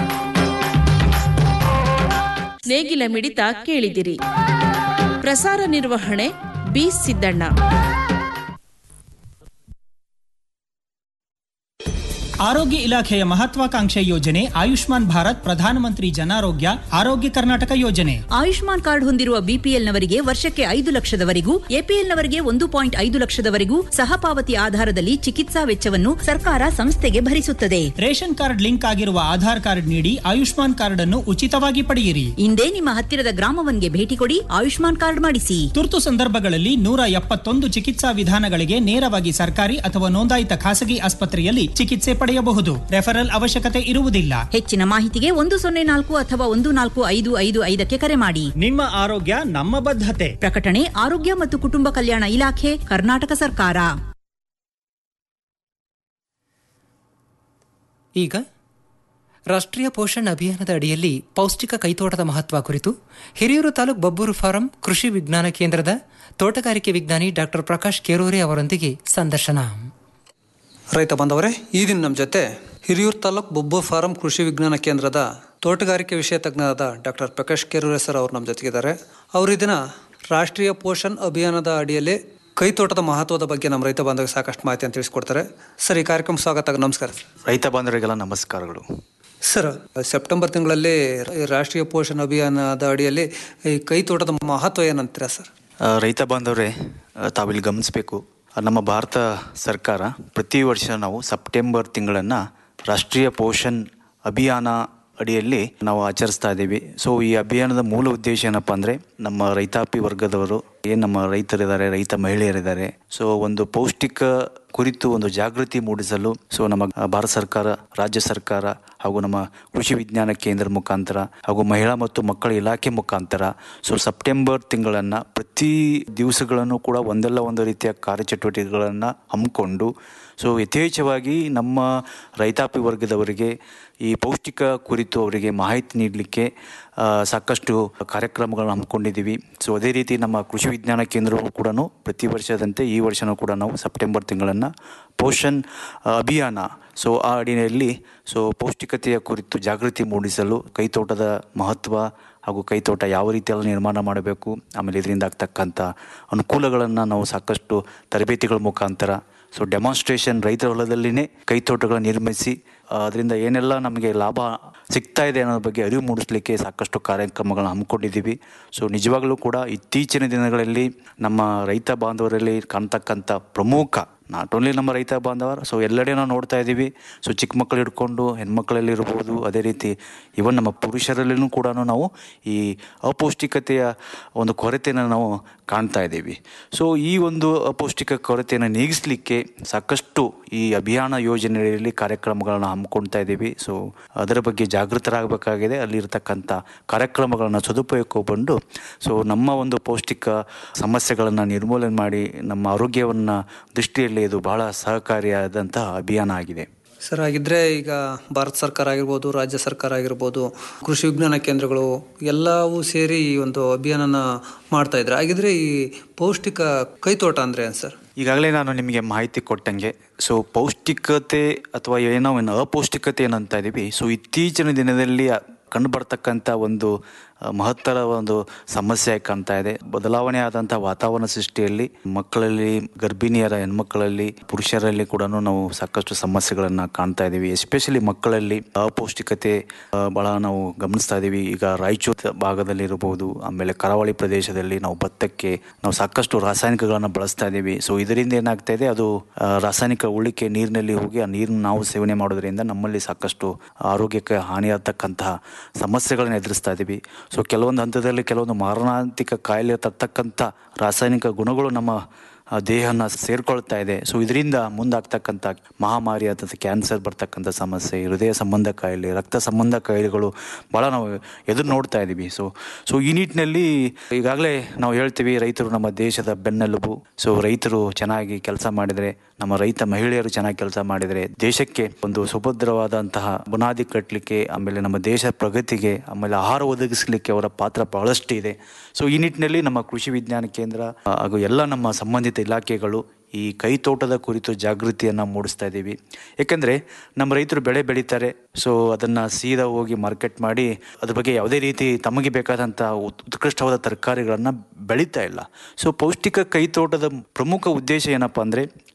ನೇಗಿಲ ಮಿಡಿತ ಕೇಳಿದಿರಿ ಪ್ರಸಾರ ನಿರ್ವಹಣೆ ಬಿ ಸಿದ್ದಣ್ಣ ಆರೋಗ್ಯ ಇಲಾಖೆಯ ಮಹತ್ವಾಕಾಂಕ್ಷೆ ಯೋಜನೆ ಆಯುಷ್ಮಾನ್ ಭಾರತ್ ಪ್ರಧಾನಮಂತ್ರಿ ಜನಾರೋಗ್ಯ ಆರೋಗ್ಯ ಕರ್ನಾಟಕ ಯೋಜನೆ ಆಯುಷ್ಮಾನ್ ಕಾರ್ಡ್ ಹೊಂದಿರುವ ಬಿಪಿಎಲ್ನವರಿಗೆ ವರ್ಷಕ್ಕೆ ಐದು ಲಕ್ಷದವರೆಗೂ ಎಪಿಎಲ್ನವರಿಗೆ ಒಂದು ಪಾಯಿಂಟ್ ಐದು ಲಕ್ಷದವರೆಗೂ ಸಹಪಾವತಿ ಆಧಾರದಲ್ಲಿ ಚಿಕಿತ್ಸಾ ವೆಚ್ಚವನ್ನು ಸರ್ಕಾರ ಸಂಸ್ಥೆಗೆ ಭರಿಸುತ್ತದೆ ರೇಷನ್ ಕಾರ್ಡ್ ಲಿಂಕ್ ಆಗಿರುವ ಆಧಾರ್ ಕಾರ್ಡ್ ನೀಡಿ ಆಯುಷ್ಮಾನ್ ಕಾರ್ಡ್ ಅನ್ನು ಉಚಿತವಾಗಿ ಪಡೆಯಿರಿ ಇಂದೇ ನಿಮ್ಮ ಹತ್ತಿರದ ಗ್ರಾಮವನ್ಗೆ ಭೇಟಿ ಕೊಡಿ ಆಯುಷ್ಮಾನ್ ಕಾರ್ಡ್ ಮಾಡಿಸಿ ತುರ್ತು ಸಂದರ್ಭಗಳಲ್ಲಿ ನೂರ ಎಪ್ಪತ್ತೊಂದು ಚಿಕಿತ್ಸಾ ವಿಧಾನಗಳಿಗೆ ನೇರವಾಗಿ ಸರ್ಕಾರಿ ಅಥವಾ ನೋಂದಾಯಿತ ಖಾಸಗಿ ಆಸ್ಪತ್ರೆಯಲ್ಲಿ ಚಿಕಿತ್ಸೆ ಪಡೆಯಬಹುದು ರೆಫರಲ್ ಅವಶ್ಯಕತೆ ಇರುವುದಿಲ್ಲ ಹೆಚ್ಚಿನ ಮಾಹಿತಿಗೆ ಒಂದು ಸೊನ್ನೆ ನಾಲ್ಕು ಅಥವಾ ಒಂದು ನಾಲ್ಕು ಐದು ಐದು ಐದಕ್ಕೆ ಕರೆ ಮಾಡಿ ನಿಮ್ಮ ಆರೋಗ್ಯ ನಮ್ಮ ಬದ್ಧತೆ ಪ್ರಕಟಣೆ ಆರೋಗ್ಯ ಮತ್ತು ಕುಟುಂಬ ಕಲ್ಯಾಣ ಇಲಾಖೆ ಕರ್ನಾಟಕ ಸರ್ಕಾರ ಈಗ ರಾಷ್ಟ್ರೀಯ ಪೋಷಣ್ ಅಭಿಯಾನದ ಅಡಿಯಲ್ಲಿ ಪೌಷ್ಟಿಕ ಕೈತೋಟದ ಮಹತ್ವ ಕುರಿತು ಹಿರಿಯೂರು ತಾಲೂಕು ಬಬ್ಬೂರು ಫಾರಂ ಕೃಷಿ ವಿಜ್ಞಾನ ಕೇಂದ್ರದ ತೋಟಗಾರಿಕೆ ವಿಜ್ಞಾನಿ ಡಾಕ್ಟರ್ ಪ್ರಕಾಶ್ ಕೇರೂರೆ ಅವರೊಂದಿಗೆ ಸಂದರ್ಶನ ರೈತ ಬಾಂಧವರೇ ಈ ದಿನ ನಮ್ಮ ಜೊತೆ ಹಿರಿಯೂರು ತಾಲೂಕು ಬೊಬ್ಬೂರ್ ಫಾರಂ ಕೃಷಿ ವಿಜ್ಞಾನ ಕೇಂದ್ರದ ತೋಟಗಾರಿಕೆ ವಿಷಯ ತಜ್ಞರಾದ ಡಾಕ್ಟರ್ ಪ್ರಕಾಶ್ ಕೆರೂರೆ ಸರ್ ಅವರು ನಮ್ಮ ಜೊತೆಗಿದ್ದಾರೆ ಅವರು ಈ ದಿನ ರಾಷ್ಟ್ರೀಯ ಪೋಷಣ್ ಅಭಿಯಾನದ ಅಡಿಯಲ್ಲಿ ಕೈ ತೋಟದ ಮಹತ್ವದ ಬಗ್ಗೆ ನಮ್ಮ ರೈತ ಬಾಂಧವರಿಗೆ ಸಾಕಷ್ಟು ಮಾಹಿತಿಯನ್ನು ತಿಳಿಸ್ಕೊಡ್ತಾರೆ ಸರ್ ಈ ಕಾರ್ಯಕ್ರಮ ಸ್ವಾಗತ ನಮಸ್ಕಾರ ರೈತ ಬಾಂಧವರಿಗೆಲ್ಲ ನಮಸ್ಕಾರಗಳು ಸರ್ ಸೆಪ್ಟೆಂಬರ್ ತಿಂಗಳಲ್ಲಿ ಈ ರಾಷ್ಟ್ರೀಯ ಪೋಷಣ್ ಅಭಿಯಾನದ ಅಡಿಯಲ್ಲಿ ಈ ಕೈ ತೋಟದ ಮಹತ್ವ ಏನಂತೀರಾ ಸರ್ ಆ, ರೈತ ಬಾಂಧವರೇ ಆ, ತಾವಿಲ್ಲಿ ಗಮನಿಸಬೇಕು ನಮ್ಮ ಭಾರತ ಸರ್ಕಾರ ಪ್ರತಿ ವರ್ಷ ನಾವು ಸೆಪ್ಟೆಂಬರ್ ತಿಂಗಳನ್ನು ರಾಷ್ಟ್ರೀಯ ಪೋಷಣ್ ಅಭಿಯಾನ ಅಡಿಯಲ್ಲಿ ನಾವು ಆಚರಿಸ್ತಾ ಇದ್ದೀವಿ ಸೊ ಈ ಅಭಿಯಾನದ ಮೂಲ ಉದ್ದೇಶ ಏನಪ್ಪ ಅಂದರೆ ನಮ್ಮ ರೈತಾಪಿ ವರ್ಗದವರು ಏನು ನಮ್ಮ ರೈತರಿದ್ದಾರೆ ರೈತ ಮಹಿಳೆಯರಿದ್ದಾರೆ ಸೊ ಒಂದು ಪೌಷ್ಟಿಕ ಕುರಿತು ಒಂದು ಜಾಗೃತಿ ಮೂಡಿಸಲು ಸೊ ನಮ್ಮ ಭಾರತ ಸರ್ಕಾರ ರಾಜ್ಯ ಸರ್ಕಾರ ಹಾಗೂ ನಮ್ಮ ಕೃಷಿ ವಿಜ್ಞಾನ ಕೇಂದ್ರ ಮುಖಾಂತರ ಹಾಗೂ ಮಹಿಳಾ ಮತ್ತು ಮಕ್ಕಳ ಇಲಾಖೆ ಮುಖಾಂತರ ಸೊ ಸೆಪ್ಟೆಂಬರ್ ತಿಂಗಳನ್ನು ಪ್ರತಿ ದಿವಸಗಳನ್ನು ಕೂಡ ಒಂದಲ್ಲ ಒಂದು ರೀತಿಯ ಕಾರ್ಯಚಟುವಟಿಕೆಗಳನ್ನು ಹಮ್ಮಿಕೊಂಡು ಸೊ ಯಥೇಚ್ಛವಾಗಿ ನಮ್ಮ ರೈತಾಪಿ ವರ್ಗದವರಿಗೆ ಈ ಪೌಷ್ಟಿಕ ಕುರಿತು ಅವರಿಗೆ ಮಾಹಿತಿ ನೀಡಲಿಕ್ಕೆ ಆ, ಸಾಕಷ್ಟು ಕಾರ್ಯಕ್ರಮಗಳನ್ನು ಹಮ್ಮಿಕೊಂಡಿದ್ದೀವಿ ಸೊ ಅದೇ ರೀತಿ ನಮ್ಮ ಕೃಷಿ ವಿಜ್ಞಾನ ಕೇಂದ್ರವು ಕೂಡ ಪ್ರತಿ ವರ್ಷದಂತೆ ಈ ವರ್ಷನೂ ಕೂಡ ನಾವು ಸೆಪ್ಟೆಂಬರ್ ತಿಂಗಳನ್ನು ಪೋಷಣ್ ಅಭಿಯಾನ ಸೊ ಆ ಅಡಿಯಲ್ಲಿ ಸೊ ಪೌಷ್ಟಿಕತೆಯ ಕುರಿತು ಜಾಗೃತಿ ಮೂಡಿಸಲು ಕೈತೋಟದ ಮಹತ್ವ ಹಾಗೂ ಕೈತೋಟ ಯಾವ ರೀತಿಯಲ್ಲಿ ನಿರ್ಮಾಣ ಮಾಡಬೇಕು ಆಮೇಲೆ ಇದರಿಂದ ಆಗ್ತಕ್ಕಂಥ ಅನುಕೂಲಗಳನ್ನು ನಾವು ಸಾಕಷ್ಟು ತರಬೇತಿಗಳ ಮುಖಾಂತರ ಸೊ ಡೆಮಾನ್ಸ್ಟ್ರೇಷನ್ ರೈತರ ಹೊಲದಲ್ಲಿನೇ ಕೈತೋಟಗಳನ್ನು ನಿರ್ಮಿಸಿ ಅದರಿಂದ ಏನೆಲ್ಲ ನಮಗೆ ಲಾಭ ಸಿಗ್ತಾ ಇದೆ ಅನ್ನೋದ್ರ ಬಗ್ಗೆ ಅರಿವು ಮೂಡಿಸಲಿಕ್ಕೆ ಸಾಕಷ್ಟು ಕಾರ್ಯಕ್ರಮಗಳನ್ನ ಹಮ್ಮಿಕೊಂಡಿದ್ದೀವಿ ಸೊ ನಿಜವಾಗಲೂ ಕೂಡ ಇತ್ತೀಚಿನ ದಿನಗಳಲ್ಲಿ ನಮ್ಮ ರೈತ ಬಾಂಧವರಲ್ಲಿ ಕಾಣ್ತಕ್ಕಂಥ ಪ್ರಮುಖ ನಾಟ್ ಓನ್ಲಿ ನಮ್ಮ ರೈತ ಬಾಂಧವರು ಸೊ ಎಲ್ಲೆಡೆ ನಾವು ನೋಡ್ತಾ ಇದ್ದೀವಿ ಸೊ ಚಿಕ್ಕ ಮಕ್ಕಳು ಹಿಡ್ಕೊಂಡು ಹೆಣ್ಮಕ್ಳಲ್ಲಿ ಇರ್ಬೋದು ಅದೇ ರೀತಿ ಇವನ್ ನಮ್ಮ ಪುರುಷರಲ್ಲಿನೂ ಕೂಡ ನಾವು ಈ ಅಪೌಷ್ಟಿಕತೆಯ ಒಂದು ಕೊರತೆಯನ್ನು ನಾವು ಕಾಣ್ತಾ ಇದ್ದೀವಿ ಸೊ ಈ ಒಂದು ಅಪೌಷ್ಟಿಕ ಕೊರತೆಯನ್ನು ನೀಗಿಸಲಿಕ್ಕೆ ಸಾಕಷ್ಟು ಈ ಅಭಿಯಾನ ಯೋಜನೆಯಲ್ಲಿ ಕಾರ್ಯಕ್ರಮಗಳನ್ನು ಹಮ್ಮಿಕೊಳ್ತಾ ಇದ್ದೀವಿ ಸೊ ಅದರ ಬಗ್ಗೆ ಜಾಗೃತರಾಗಬೇಕಾಗಿದೆ ಅಲ್ಲಿರ್ತಕ್ಕಂಥ ಕಾರ್ಯಕ್ರಮಗಳನ್ನು ಸದುಪಯೋಗಗೊಂಡು ಸೊ ನಮ್ಮ ಒಂದು ಪೌಷ್ಟಿಕ ಸಮಸ್ಯೆಗಳನ್ನು ನಿರ್ಮೂಲನೆ ಮಾಡಿ ನಮ್ಮ ಆರೋಗ್ಯವನ್ನು ದೃಷ್ಟಿಯಲ್ಲಿ ಇದು ಬಹಳ ಸಹಕಾರಿಯಾದಂತಹ ಅಭಿಯಾನ ಆಗಿದೆ ಸರ್ ಹಾಗಿದ್ರೆ ಈಗ ಭಾರತ ಸರ್ಕಾರ ಆಗಿರ್ಬೋದು ರಾಜ್ಯ ಸರ್ಕಾರ ಆಗಿರ್ಬೋದು ಕೃಷಿ ವಿಜ್ಞಾನ ಕೇಂದ್ರಗಳು ಎಲ್ಲವೂ ಸೇರಿ ಈ ಒಂದು ಅಭಿಯಾನನ ಮಾಡ್ತಾ ಇದ್ರೆ ಹಾಗಿದ್ರೆ ಈ ಪೌಷ್ಟಿಕ ಕೈತೋಟ ಅಂದ್ರೆ ಏನು ಸರ್ ಈಗಾಗಲೇ ನಾನು ನಿಮಗೆ ಮಾಹಿತಿ ಕೊಟ್ಟಂಗೆ ಸೊ ಪೌಷ್ಟಿಕತೆ ಅಥವಾ ಏನೋ ಒಂದು ಅಪೌಷ್ಟಿಕತೆ ಏನಂತ ಇದ್ದೀವಿ ಸೊ ಇತ್ತೀಚಿನ ದಿನದಲ್ಲಿ ಕಂಡುಬರ್ತಕ್ಕಂಥ ಒಂದು ಆ, ಮಹತ್ತರ ಒಂದು ಸಮಸ್ಯೆ ಆಗಿ ಕಾಣ್ತಾ ಇದೆ ಬದಲಾವಣೆ ಆದಂಥ ವಾತಾವರಣ ಸೃಷ್ಟಿಯಲ್ಲಿ ಮಕ್ಕಳಲ್ಲಿ ಗರ್ಭಿಣಿಯರ ಹೆಣ್ಮಕ್ಕಳಲ್ಲಿ ಪುರುಷರಲ್ಲಿ ಕೂಡ ನಾವು ಸಾಕಷ್ಟು ಸಮಸ್ಯೆಗಳನ್ನು ಕಾಣ್ತಾ ಇದ್ದೀವಿ ಎಸ್ಪೆಷಲಿ ಮಕ್ಕಳಲ್ಲಿ ಅಪೌಷ್ಟಿಕತೆ ಆ, ಬಹಳ ನಾವು ಗಮನಿಸ್ತಾ ಇದ್ದೀವಿ ಈಗ ರಾಯಚೂರು ಭಾಗದಲ್ಲಿ ಇರಬಹುದು ಆಮೇಲೆ ಕರಾವಳಿ ಪ್ರದೇಶದಲ್ಲಿ ನಾವು ಭತ್ತಕ್ಕೆ ನಾವು ಸಾಕಷ್ಟು ರಾಸಾಯನಿಕಗಳನ್ನು ಬಳಸ್ತಾ ಇದ್ದೀವಿ ಸೊ ಇದರಿಂದ ಏನಾಗ್ತಾ ಇದೆ ಅದು ಆ, ರಾಸಾಯನಿಕ ಉಳಿಕೆ ನೀರಿನಲ್ಲಿ ಹೋಗಿ ಆ ನೀರನ್ನು ನಾವು ಸೇವನೆ ಮಾಡೋದ್ರಿಂದ ನಮ್ಮಲ್ಲಿ ಸಾಕಷ್ಟು ಆರೋಗ್ಯಕ್ಕೆ ಹಾನಿಯಾಗತಕ್ಕಂತಹ ಸಮಸ್ಯೆಗಳನ್ನು ಎದುರಿಸ್ತಾ ಇದ್ದೀವಿ ಸೊ ಕೆಲವೊಂದು ಹಂತದಲ್ಲಿ ಕೆಲವೊಂದು ಮಾರಣಾಂತಿಕ ಕಾಯಿಲೆ ತರ್ತಕ್ಕಂಥ ರಾಸಾಯನಿಕ ಗುಣಗಳು ನಮ್ಮ ಆ, ದೇಹನ ಸೇರ್ಕೊಳ್ತಾ ಇದೆ ಸೊ ಇದರಿಂದ ಮುಂದಾಗ್ತಕ್ಕಂಥ ಮಹಾಮಾರಿ ಅಥವಾ ಕ್ಯಾನ್ಸರ್ ಬರ್ತಕ್ಕಂಥ ಸಮಸ್ಯೆ ಹೃದಯ ಸಂಬಂಧ ಕಾಯಿಲೆ ರಕ್ತ ಸಂಬಂಧ ಕಾಯಿಲೆಗಳು ಭಾಳ ನಾವು ಎದುರು ನೋಡ್ತಾ ಇದ್ದೀವಿ ಸೊ ಸೊ ಈ ನಿಟ್ಟಿನಲ್ಲಿ ಈಗಾಗಲೇ ನಾವು ಹೇಳ್ತೀವಿ ರೈತರು ನಮ್ಮ ದೇಶದ ಬೆನ್ನೆಲುಬು ಸೊ ರೈತರು ಚೆನ್ನಾಗಿ ಕೆಲಸ ಮಾಡಿದರೆ ನಮ್ಮ ರೈತ ಮಹಿಳೆಯರು ಚೆನ್ನಾಗಿ ಕೆಲಸ ಮಾಡಿದರೆ ದೇಶಕ್ಕೆ ಒಂದು ಸುಭದ್ರವಾದಂತಹ ಬುನಾದಿ ಕಟ್ಟಲಿಕ್ಕೆ ಆಮೇಲೆ ನಮ್ಮ ದೇಶ ಪ್ರಗತಿಗೆ ಆಮೇಲೆ ಆಹಾರ ಒದಗಿಸಲಿಕ್ಕೆ ಅವರ ಪಾತ್ರ ಬಹಳಷ್ಟು ಇದೆ ಸೊ ಈ ನಿಟ್ಟಿನಲ್ಲಿ ನಮ್ಮ ಕೃಷಿ ವಿಜ್ಞಾನ ಕೇಂದ್ರ ಆ, ಹಾಗೂ ಎಲ್ಲ ನಮ್ಮ ಸಂಬಂಧಿತ ಇಲಾಖೆಗಳು ಈ ಕೈ ತೋಟದ ಕುರಿತು ಜಾಗೃತಿಯನ್ನು ಮೂಡಿಸ್ತಾ ಇದ್ದೀವಿ ಏಕೆಂದರೆ ನಮ್ಮ ರೈತರು ಬೆಳೆ ಬೆಳೀತಾರೆ ಸೊ ಅದನ್ನು ಸೀದಾ ಹೋಗಿ ಮಾರ್ಕೆಟ್ ಮಾಡಿ ಅದ್ರ ಬಗ್ಗೆ ಯಾವುದೇ ರೀತಿ ತಮಗೆ ಬೇಕಾದಂಥ ಉತ್- ಉತ್ಕೃಷ್ಟವಾದ ತರಕಾರಿಗಳನ್ನು ಬೆಳೀತಾ ಇಲ್ಲ ಸೊ ಪೌಷ್ಟಿಕ ಕೈ ತೋಟದ ಪ್ರಮುಖ ಉದ್ದೇಶ ಏನಪ್ಪ ಅಂದರೆ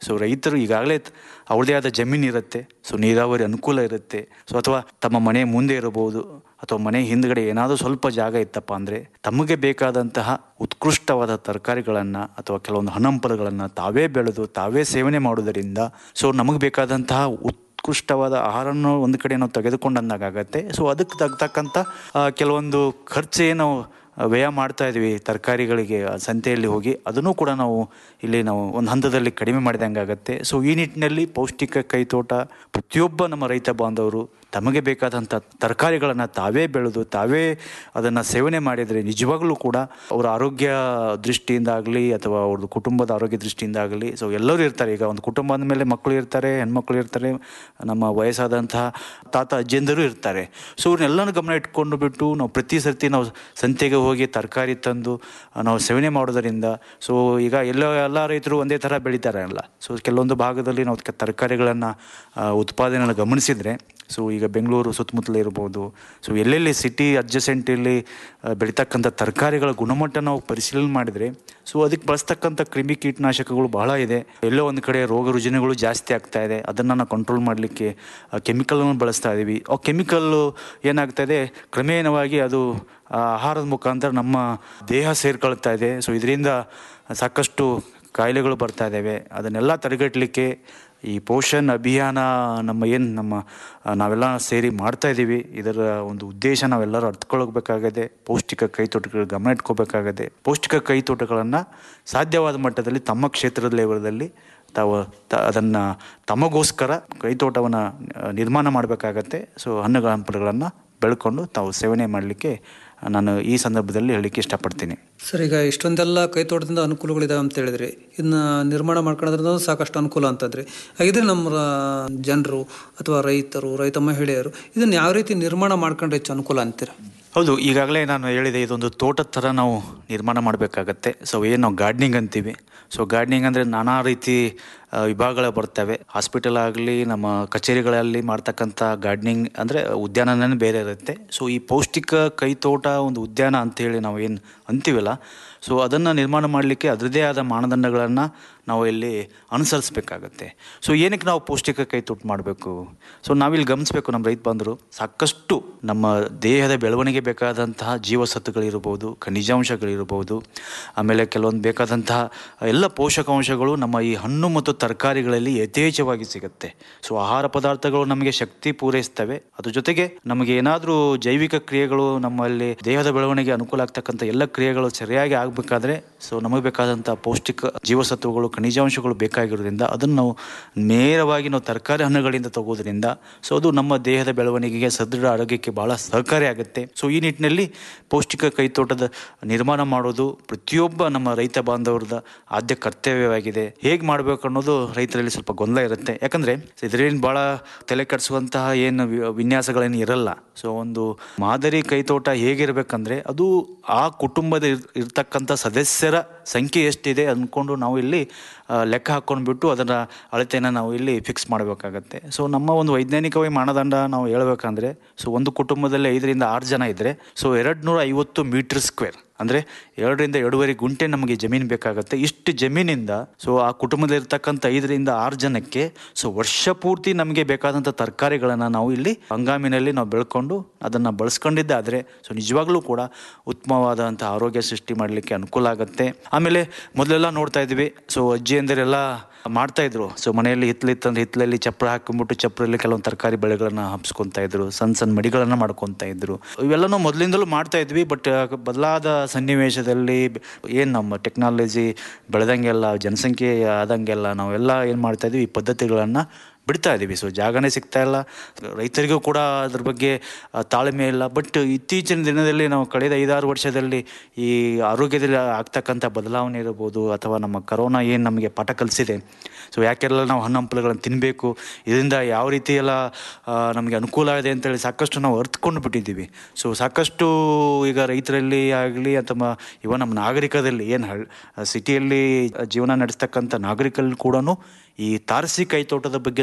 ಸೊ ರೈತರು ಈಗಾಗಲೇ ಅವ್ರದೇ ಆದ ಜಮೀನು ಇರುತ್ತೆ ಸೊ ನೀರಾವರಿ ಅನುಕೂಲ ಇರುತ್ತೆ ಸೊ ಅಥವಾ ತಮ್ಮ ಮನೆ ಮುಂದೆ ಇರಬಹುದು ಅಥವಾ ಮನೆ ಹಿಂದ್ಗಡೆ ಏನಾದರೂ ಸ್ವಲ್ಪ ಜಾಗ ಇತ್ತಪ್ಪ ಅಂದರೆ ತಮಗೆ ಬೇಕಾದಂತಹ ಉತ್ಕೃಷ್ಟವಾದ ತರಕಾರಿಗಳನ್ನು ಅಥವಾ ಕೆಲವೊಂದು ಹಣ್ಣಂಪಲುಗಳನ್ನು ತಾವೇ ಬೆಳೆದು ತಾವೇ ಸೇವನೆ ಮಾಡುವುದರಿಂದ ಸೊ ನಮಗೆ ಬೇಕಾದಂತಹ ಉತ್ಕೃಷ್ಟವಾದ ಆಹಾರವನ್ನು ಒಂದು ಕಡೆ ನಾವು ತೆಗೆದುಕೊಂಡಂದಾಗತ್ತೆ ಸೊ ಅದಕ್ಕೆ ತಗ್ತಕ್ಕಂಥ ಆ, ಕೆಲವೊಂದು ಖರ್ಚು ಏನು ವ್ಯಯ ಮಾಡ್ತಾ ಇದ್ವಿ ತರಕಾರಿಗಳಿಗೆ ಆ ಸಂತೆಯಲ್ಲಿ ಹೋಗಿ ಅದನ್ನು ಕೂಡ ನಾವು ಇಲ್ಲಿ ನಾವು ಒಂದು ಹಂತದಲ್ಲಿ ಕಡಿಮೆ ಮಾಡಿದಂಗೆ ಆಗುತ್ತೆ ಸೊ ಈ ನಿಟ್ಟಿನಲ್ಲಿ ಪೌಷ್ಟಿಕ ಕೈತೋಟ ಪ್ರತಿಯೊಬ್ಬ ನಮ್ಮ ರೈತ ಬಾಂಧವರು ತಮಗೆ ಬೇಕಾದಂಥ ತರಕಾರಿಗಳನ್ನು ತಾವೇ ಬೆಳೆದು ತಾವೇ ಅದನ್ನು ಸೇವನೆ ಮಾಡಿದರೆ ನಿಜವಾಗ್ಲೂ ಕೂಡ ಅವರ ಆರೋಗ್ಯ ದೃಷ್ಟಿಯಿಂದ ಆಗಲಿ ಅಥವಾ ಅವ್ರದ್ದು ಕುಟುಂಬದ ಆರೋಗ್ಯ ದೃಷ್ಟಿಯಿಂದ ಆಗಲಿ ಸೊ ಎಲ್ಲರೂ ಇರ್ತಾರೆ ಈಗ ಒಂದು ಕುಟುಂಬ ಅಂದಮೇಲೆ ಮಕ್ಕಳು ಇರ್ತಾರೆ ಹೆಣ್ಮಕ್ಳು ಇರ್ತಾರೆ ನಮ್ಮ ವಯಸ್ಸಾದಂತಹ ತಾತ ಅಜ್ಜಿಯಂದರು ಇರ್ತಾರೆ ಸೊ ಇವ್ರನ್ನೆಲ್ಲನೂ ಗಮನ ಇಟ್ಕೊಂಡು ಬಿಟ್ಟು ನಾವು ಪ್ರತಿ ಸರ್ತಿ ನಾವು ಸಂತೆಗೆ ಹೋಗಿ ತರಕಾರಿ ತಂದು ಆ, ನಾವು ಸೇವನೆ ಮಾಡೋದರಿಂದ ಸೊ ಈಗ ಎಲ್ಲ ಎಲ್ಲ ರೈತರು ಒಂದೇ ಥರ ಬೆಳೀತಾರೆ ಅಲ್ಲ ಸೊ ಕೆಲವೊಂದು ಭಾಗದಲ್ಲಿ ನಾವು ತರಕಾರಿಗಳನ್ನು ಉತ್ಪಾದನೆಯನ್ನು ಗಮನಿಸಿದರೆ ಸೊ ಈಗ ಬೆಂಗಳೂರು ಸುತ್ತಮುತ್ತಲೇ ಇರ್ಬೋದು ಸೊ ಎಲ್ಲೆಲ್ಲಿ ಸಿಟಿ ಅಡ್ಜಸೆಂಟಲ್ಲಿ ಬೆಳೀತಕ್ಕಂಥ ತರಕಾರಿಗಳ ಗುಣಮಟ್ಟ ನಾವು ಪರಿಶೀಲನೆ ಮಾಡಿದರೆ ಸೊ ಅದಕ್ಕೆ ಬಳಸ್ತಕ್ಕಂಥ ಕ್ರಿಮಿ ಕೀಟನಾಶಕಗಳು ಬಹಳ ಇದೆ ಎಲ್ಲೋ ಒಂದು ಕಡೆ ರೋಗ ರುಜಿನಗಳು ಜಾಸ್ತಿ ಆಗ್ತಾ ಇದೆ ಅದನ್ನು ನಾವು ಕಂಟ್ರೋಲ್ ಮಾಡಲಿಕ್ಕೆ ಕೆಮಿಕಲನ್ನು ಬಳಸ್ತಾ ಇದ್ದೀವಿ ಆ ಕೆಮಿಕಲ್ಲು ಏನಾಗ್ತಾ ಇದೆ ಕ್ರಮೇಣವಾಗಿ ಅದು ಆ ಆಹಾರದ ಮುಖಾಂತರ ನಮ್ಮ ದೇಹ ಸೇರ್ಕೊಳ್ತಾ ಇದೆ ಸೊ ಇದರಿಂದ ಸಾಕಷ್ಟು ಕಾಯಿಲೆಗಳು ಬರ್ತಾ ಇದ್ದಾವೆ ಅದನ್ನೆಲ್ಲ ತಡೆಗಟ್ಟಲಿಕ್ಕೆ ಈ ಪೋಷಣ್ ಅಭಿಯಾನ ನಮ್ಮ ಏನು ನಮ್ಮ ಆ, ನಾವೆಲ್ಲ ಸೇರಿ ಮಾಡ್ತಾ ಇದ್ದೀವಿ ಇದರ ಒಂದು ಉದ್ದೇಶ ನಾವೆಲ್ಲರೂ ಅರ್ಥಕೊಳ್ಬೇಕಾಗಿದೆ ಪೌಷ್ಟಿಕ ಕೈತೋಟಗಳು ಗಮನ ಇಟ್ಕೋಬೇಕಾಗಿದೆ ಪೌಷ್ಟಿಕ ಕೈತೋಟಗಳನ್ನು ಸಾಧ್ಯವಾದ ಮಟ್ಟದಲ್ಲಿ ತಮ್ಮ ಕ್ಷೇತ್ರದ ಲೆವೆಲಲ್ಲಿ ತಾವು ತ ಅದನ್ನು ತಮಗೋಸ್ಕರ ಕೈತೋಟವನ್ನು ನಿರ್ಮಾಣ ಮಾಡಬೇಕಾಗತ್ತೆ ಸೊ ಹಣ್ಣುಗಳ ಹಂಪಲುಗಳನ್ನು ಬೆಳ್ಕೊಂಡು ತಾವು ಸೇವನೆ ಮಾಡಲಿಕ್ಕೆ ನಾನು ಈ ಸಂದರ್ಭದಲ್ಲಿ ಹೇಳಲಿಕ್ಕೆ ಇಷ್ಟಪಡ್ತೀನಿ ಸರ್ ಈಗ ಇಷ್ಟೊಂದೆಲ್ಲ ಕೈತೋಟದಿಂದ ಅನುಕೂಲಗಳಿದಾವೆ ಅಂತ ಹೇಳಿದ್ರಿ ಇದನ್ನ ನಿರ್ಮಾಣ ಮಾಡ್ಕೊಳ್ಳೋದ್ರಿಂದ ಸಾಕಷ್ಟು ಅನುಕೂಲ ಅಂತಂದ್ರಿ ಹಾಗಿದ್ರೆ ನಮ್ಮ ಜನರು ಅಥವಾ ರೈತರು ರೈತ ಮಹಿಳೆಯರು ಇದನ್ನ ಯಾವ ರೀತಿ ನಿರ್ಮಾಣ ಮಾಡ್ಕೊಂಡ್ರೆ ಹೆಚ್ಚು ಅನುಕೂಲ ಅಂತೀರಾ ಹೌದು ಈಗಾಗಲೇ ನಾನು ಹೇಳಿದೆ ಇದೊಂದು ತೋಟದ ಥರ ನಾವು ನಿರ್ಮಾಣ ಮಾಡಬೇಕಾಗತ್ತೆ ಸೊ ಏನು ನಾವು ಗಾರ್ಡ್ನಿಂಗ್ ಅಂತೀವಿ ಸೊ ಗಾರ್ಡ್ನಿಂಗ್ ಅಂದರೆ ನಾನಾ ರೀತಿ ಆ, ವಿಭಾಗಗಳು ಬರ್ತವೆ ಹಾಸ್ಪಿಟಲ್ ಆಗಲಿ ನಮ್ಮ ಕಚೇರಿಗಳಲ್ಲಿ ಮಾಡ್ತಕ್ಕಂಥ ಗಾರ್ಡ್ನಿಂಗ್ ಅಂದರೆ ಉದ್ಯಾನನೇ ಬೇರೆ ಇರುತ್ತೆ ಸೊ ಈ ಪೌಷ್ಟಿಕ ಕೈತೋಟ ಒಂದು ಉದ್ಯಾನ ಅಂತೇಳಿ ನಾವು ಏನು ಅಂತೀವಲ್ಲ ಸೊ ಅದನ್ನು ನಿರ್ಮಾಣ ಮಾಡಲಿಕ್ಕೆ ಅದರದೇ ಆದ ಮಾನದಂಡಗಳನ್ನು ನಾವು ಇಲ್ಲಿ ಅನುಸರಿಸಬೇಕಾಗತ್ತೆ ಸೊ ಏನಕ್ಕೆ ನಾವು ಪೌಷ್ಟಿಕ ಕೈತೋಟ ಮಾಡಬೇಕು ಸೊ ನಾವಿಲ್ಲಿ ಗಮನಿಸಬೇಕು ನಮ್ಮ ರೈತ ಬಂದರು ಸಾಕಷ್ಟು ನಮ್ಮ ದೇಹದ ಬೆಳವಣಿಗೆ ಬೇಕಾದಂತಹ ಜೀವಸತ್ತುಗಳಿರ್ಬೋದು ಖನಿಜಾಂಶಗಳಿರ್ಬೋದು ಆಮೇಲೆ ಕೆಲವೊಂದು ಬೇಕಾದಂತಹ ಎಲ್ಲ ಪೋಷಕಾಂಶಗಳು ನಮ್ಮ ಈ ಹಣ್ಣು ಮತ್ತು ತರಕಾರಿಗಳಲ್ಲಿ ಯಥೇಚ್ಛವಾಗಿ ಸಿಗುತ್ತೆ ಸೊ ಆಹಾರ ಪದಾರ್ಥಗಳು ನಮಗೆ ಶಕ್ತಿ ಪೂರೈಸ್ತವೆ ಅದ್ರ ಜೊತೆಗೆ ನಮಗೆ ಏನಾದರೂ ಜೈವಿಕ ಕ್ರಿಯೆಗಳು ನಮ್ಮಲ್ಲಿ ದೇಹದ ಬೆಳವಣಿಗೆ ಅನುಕೂಲ ಆಗ್ತಕ್ಕಂಥ ಎಲ್ಲ ಕ್ರಿಯೆಗಳು ಸರಿಯಾಗಿ ಆಗಬೇಕಾದ್ರೆ ಸೊ ನಮಗೆ ಬೇಕಾದಂಥ ಪೌಷ್ಟಿಕ ಜೀವಸತ್ವಗಳು ಖನಿಜಾಂಶಗಳು ಬೇಕಾಗಿರೋದ್ರಿಂದ ಅದನ್ನು ನಾವು ನೇರವಾಗಿ ನಾವು ತರಕಾರಿ ಹಣ್ಣುಗಳಿಂದ ತಗೋದ್ರಿಂದ ಸೊ ಅದು ನಮ್ಮ ದೇಹದ ಬೆಳವಣಿಗೆಗೆ ಸದೃಢ ಆರೋಗ್ಯಕ್ಕೆ ಬಹಳ ಸಹಕಾರಿ ಆಗುತ್ತೆ ಸೊ ಈ ನಿಟ್ಟಿನಲ್ಲಿ ಪೌಷ್ಟಿಕ ಕೈತೋಟದ ನಿರ್ಮಾಣ ಮಾಡೋದು ಪ್ರತಿಯೊಬ್ಬ ನಮ್ಮ ರೈತ ಬಾಂಧವರದ ಆದ್ಯ ಕರ್ತವ್ಯವಾಗಿದೆ ಹೇಗೆ ಮಾಡಬೇಕು ಅನ್ನೋದು ರೈತರಲ್ಲಿ ಸ್ವಲ್ಪ ಗೊಂದಲ ಇರುತ್ತೆ ಯಾಕಂದ್ರೆ ಇದರಿಂದ ಬಹಳ ತಲೆ ಕೆಡಿಸುವಂತಹ ಏನು ವಿ- ವಿನ್ಯಾಸಗಳೇನು ಇರಲ್ಲ ಸೊ ಒಂದು ಮಾದರಿ ಕೈತೋಟ ಹೇಗಿರ್ಬೇಕಂದ್ರೆ ಅದು ಆ ಕುಟುಂಬದ ಇರ್- ಇರ್ತಕ್ಕಂಥ ಸದಸ್ಯರ ಸಂಖ್ಯೆ ಎಷ್ಟಿದೆ ಅಂದ್ಕೊಂಡು ನಾವು ಇಲ್ಲಿ ಆ, ಲೆಕ್ಕ ಹಾಕ್ಕೊಂಡ್ಬಿಟ್ಟು ಅದರ ಅಳತೆಯನ್ನು ನಾವು ಇಲ್ಲಿ ಫಿಕ್ಸ್ ಮಾಡಬೇಕಾಗತ್ತೆ ಸೊ ನಮ್ಮ ಒಂದು ವೈಜ್ಞಾನಿಕವಾಗಿ ಮಾನದಂಡ ನಾವು ಹೇಳ್ಬೇಕಂದ್ರೆ ಸೊ ಒಂದು ಕುಟುಂಬದಲ್ಲಿ ಐದರಿಂದ ಆರು ಜನ ಇದ್ದರೆ ಸೊ ಎರಡು ನೂರ ಐವತ್ತು ಮೀಟರ್ ಸ್ಕ್ವೇರ್ ಅಂದರೆ ಎರಡರಿಂದ ಎರಡೂವರೆ ಗುಂಟೆ ನಮಗೆ ಜಮೀನು ಬೇಕಾಗುತ್ತೆ ಇಷ್ಟು ಜಮೀನಿಂದ ಸೊ ಆ ಕುಟುಂಬದಲ್ಲಿರ್ತಕ್ಕಂಥ ಐದರಿಂದ ಆರು ಜನಕ್ಕೆ ಸೊ ವರ್ಷ ಪೂರ್ತಿ ನಮಗೆ ಬೇಕಾದಂಥ ತರಕಾರಿಗಳನ್ನು ನಾವು ಇಲ್ಲಿ ಹಂಗಾಮಿನಲ್ಲಿ ನಾವು ಬೆಳ್ಕೊಂಡು ಅದನ್ನು ಬಳಸ್ಕೊಂಡಿದ್ದಾದರೆ ಸೊ ನಿಜವಾಗ್ಲೂ ಕೂಡ ಉತ್ತಮವಾದಂಥ ಆರೋಗ್ಯ ಸೃಷ್ಟಿ ಮಾಡಲಿಕ್ಕೆ ಅನುಕೂಲ ಆಗುತ್ತೆ ಆಮೇಲೆ ಮೊದಲೆಲ್ಲ ನೋಡ್ತಾ ಇದ್ವಿ ಸೊ ಅಜ್ಜಿಯಂದರೆಲ್ಲ ಮಾಡ್ತಾ ಇದ್ರು ಸೊ ಮನೆಯಲ್ಲಿ ಹಿತ್ತಲಿತ್ತಂದ್ರೆ ಹಿತ್ತಲಲ್ಲಿ ಚಪ್ರ ಹಾಕೊಂಡ್ಬಿಟ್ಟು ಚಪ್ರಲ್ಲಿ ಕೆಲವೊಂದು ತರಕಾರಿ ಬೆಳೆಗಳನ್ನ ಹಬ್ಸ್ಕೊಂತ ಇದ್ರು ಸಣ್ಣ ಸಣ್ಣ ಮಡಿಗಳನ್ನ ಮಾಡ್ಕೊತ ಇದ್ರು ಇವೆಲ್ಲನೂ ಮೊದಲಿಂದಲೂ ಮಾಡ್ತಾ ಇದ್ವಿ ಬಟ್ ಬದಲಾದ ಸನ್ನಿವೇಶದಲ್ಲಿ ಏನು ನಮ್ಮ ಟೆಕ್ನಾಲಜಿ ಬೆಳೆದಂಗೆಲ್ಲ ಜನಸಂಖ್ಯೆ ಆದಂಗೆಲ್ಲ ನಾವೆಲ್ಲ ಏನು ಮಾಡ್ತಾ ಇದ್ವಿ ಈ ಪದ್ಧತಿಗಳನ್ನು ಬಿಡ್ತಾ ಇದ್ದೀವಿ ಸೊ ಜಾಗನೇ ಸಿಗ್ತಾ ಇಲ್ಲ ರೈತರಿಗೂ ಕೂಡ ಅದ್ರ ಬಗ್ಗೆ ಆ, ತಾಳ್ಮೆ ಇಲ್ಲ ಬಟ್ ಇತ್ತೀಚಿನ ದಿನದಲ್ಲಿ ನಾವು ಕಳೆದ ಐದಾರು ವರ್ಷದಲ್ಲಿ ಈ ಆರೋಗ್ಯದಲ್ಲಿ ಆಗ್ತಕ್ಕಂಥ ಬದಲಾವಣೆ ಇರ್ಬೋದು ಅಥವಾ ನಮ್ಮ ಕರೋನಾ ಏನು ನಮಗೆ ಪಾಠ ಕಲಿಸಿದೆ ಸೊ ಯಾಕೆಲ್ಲ ನಾವು ಹಣ್ಣು ಹಂಪಲುಗಳನ್ನು ತಿನ್ನಬೇಕು ಇದರಿಂದ ಯಾವ ರೀತಿ ಎಲ್ಲ ಆ, ನಮಗೆ ಅನುಕೂಲ ಇದೆ ಅಂತೇಳಿ ಸಾಕಷ್ಟು ನಾವು ಅರ್ಥಕೊಂಡು ಬಿಟ್ಟಿದ್ದೀವಿ ಸೊ ಸಾಕಷ್ಟು ಈಗ ರೈತರಲ್ಲಿ ಆಗಲಿ ಅಥವಾ ಇವ ನಮ್ಮ ನಾಗರಿಕದಲ್ಲಿ ಏನು ಹಳ್ ಸಿಟಿಯಲ್ಲಿ ಜೀವನ ನಡೆಸ್ತಕ್ಕಂಥ ನಾಗರಿಕರಲ್ಲಿ ಕೂಡ ಈ ತಾರಸಿ ಕೈತೋಟದ ಬಗ್ಗೆನೂ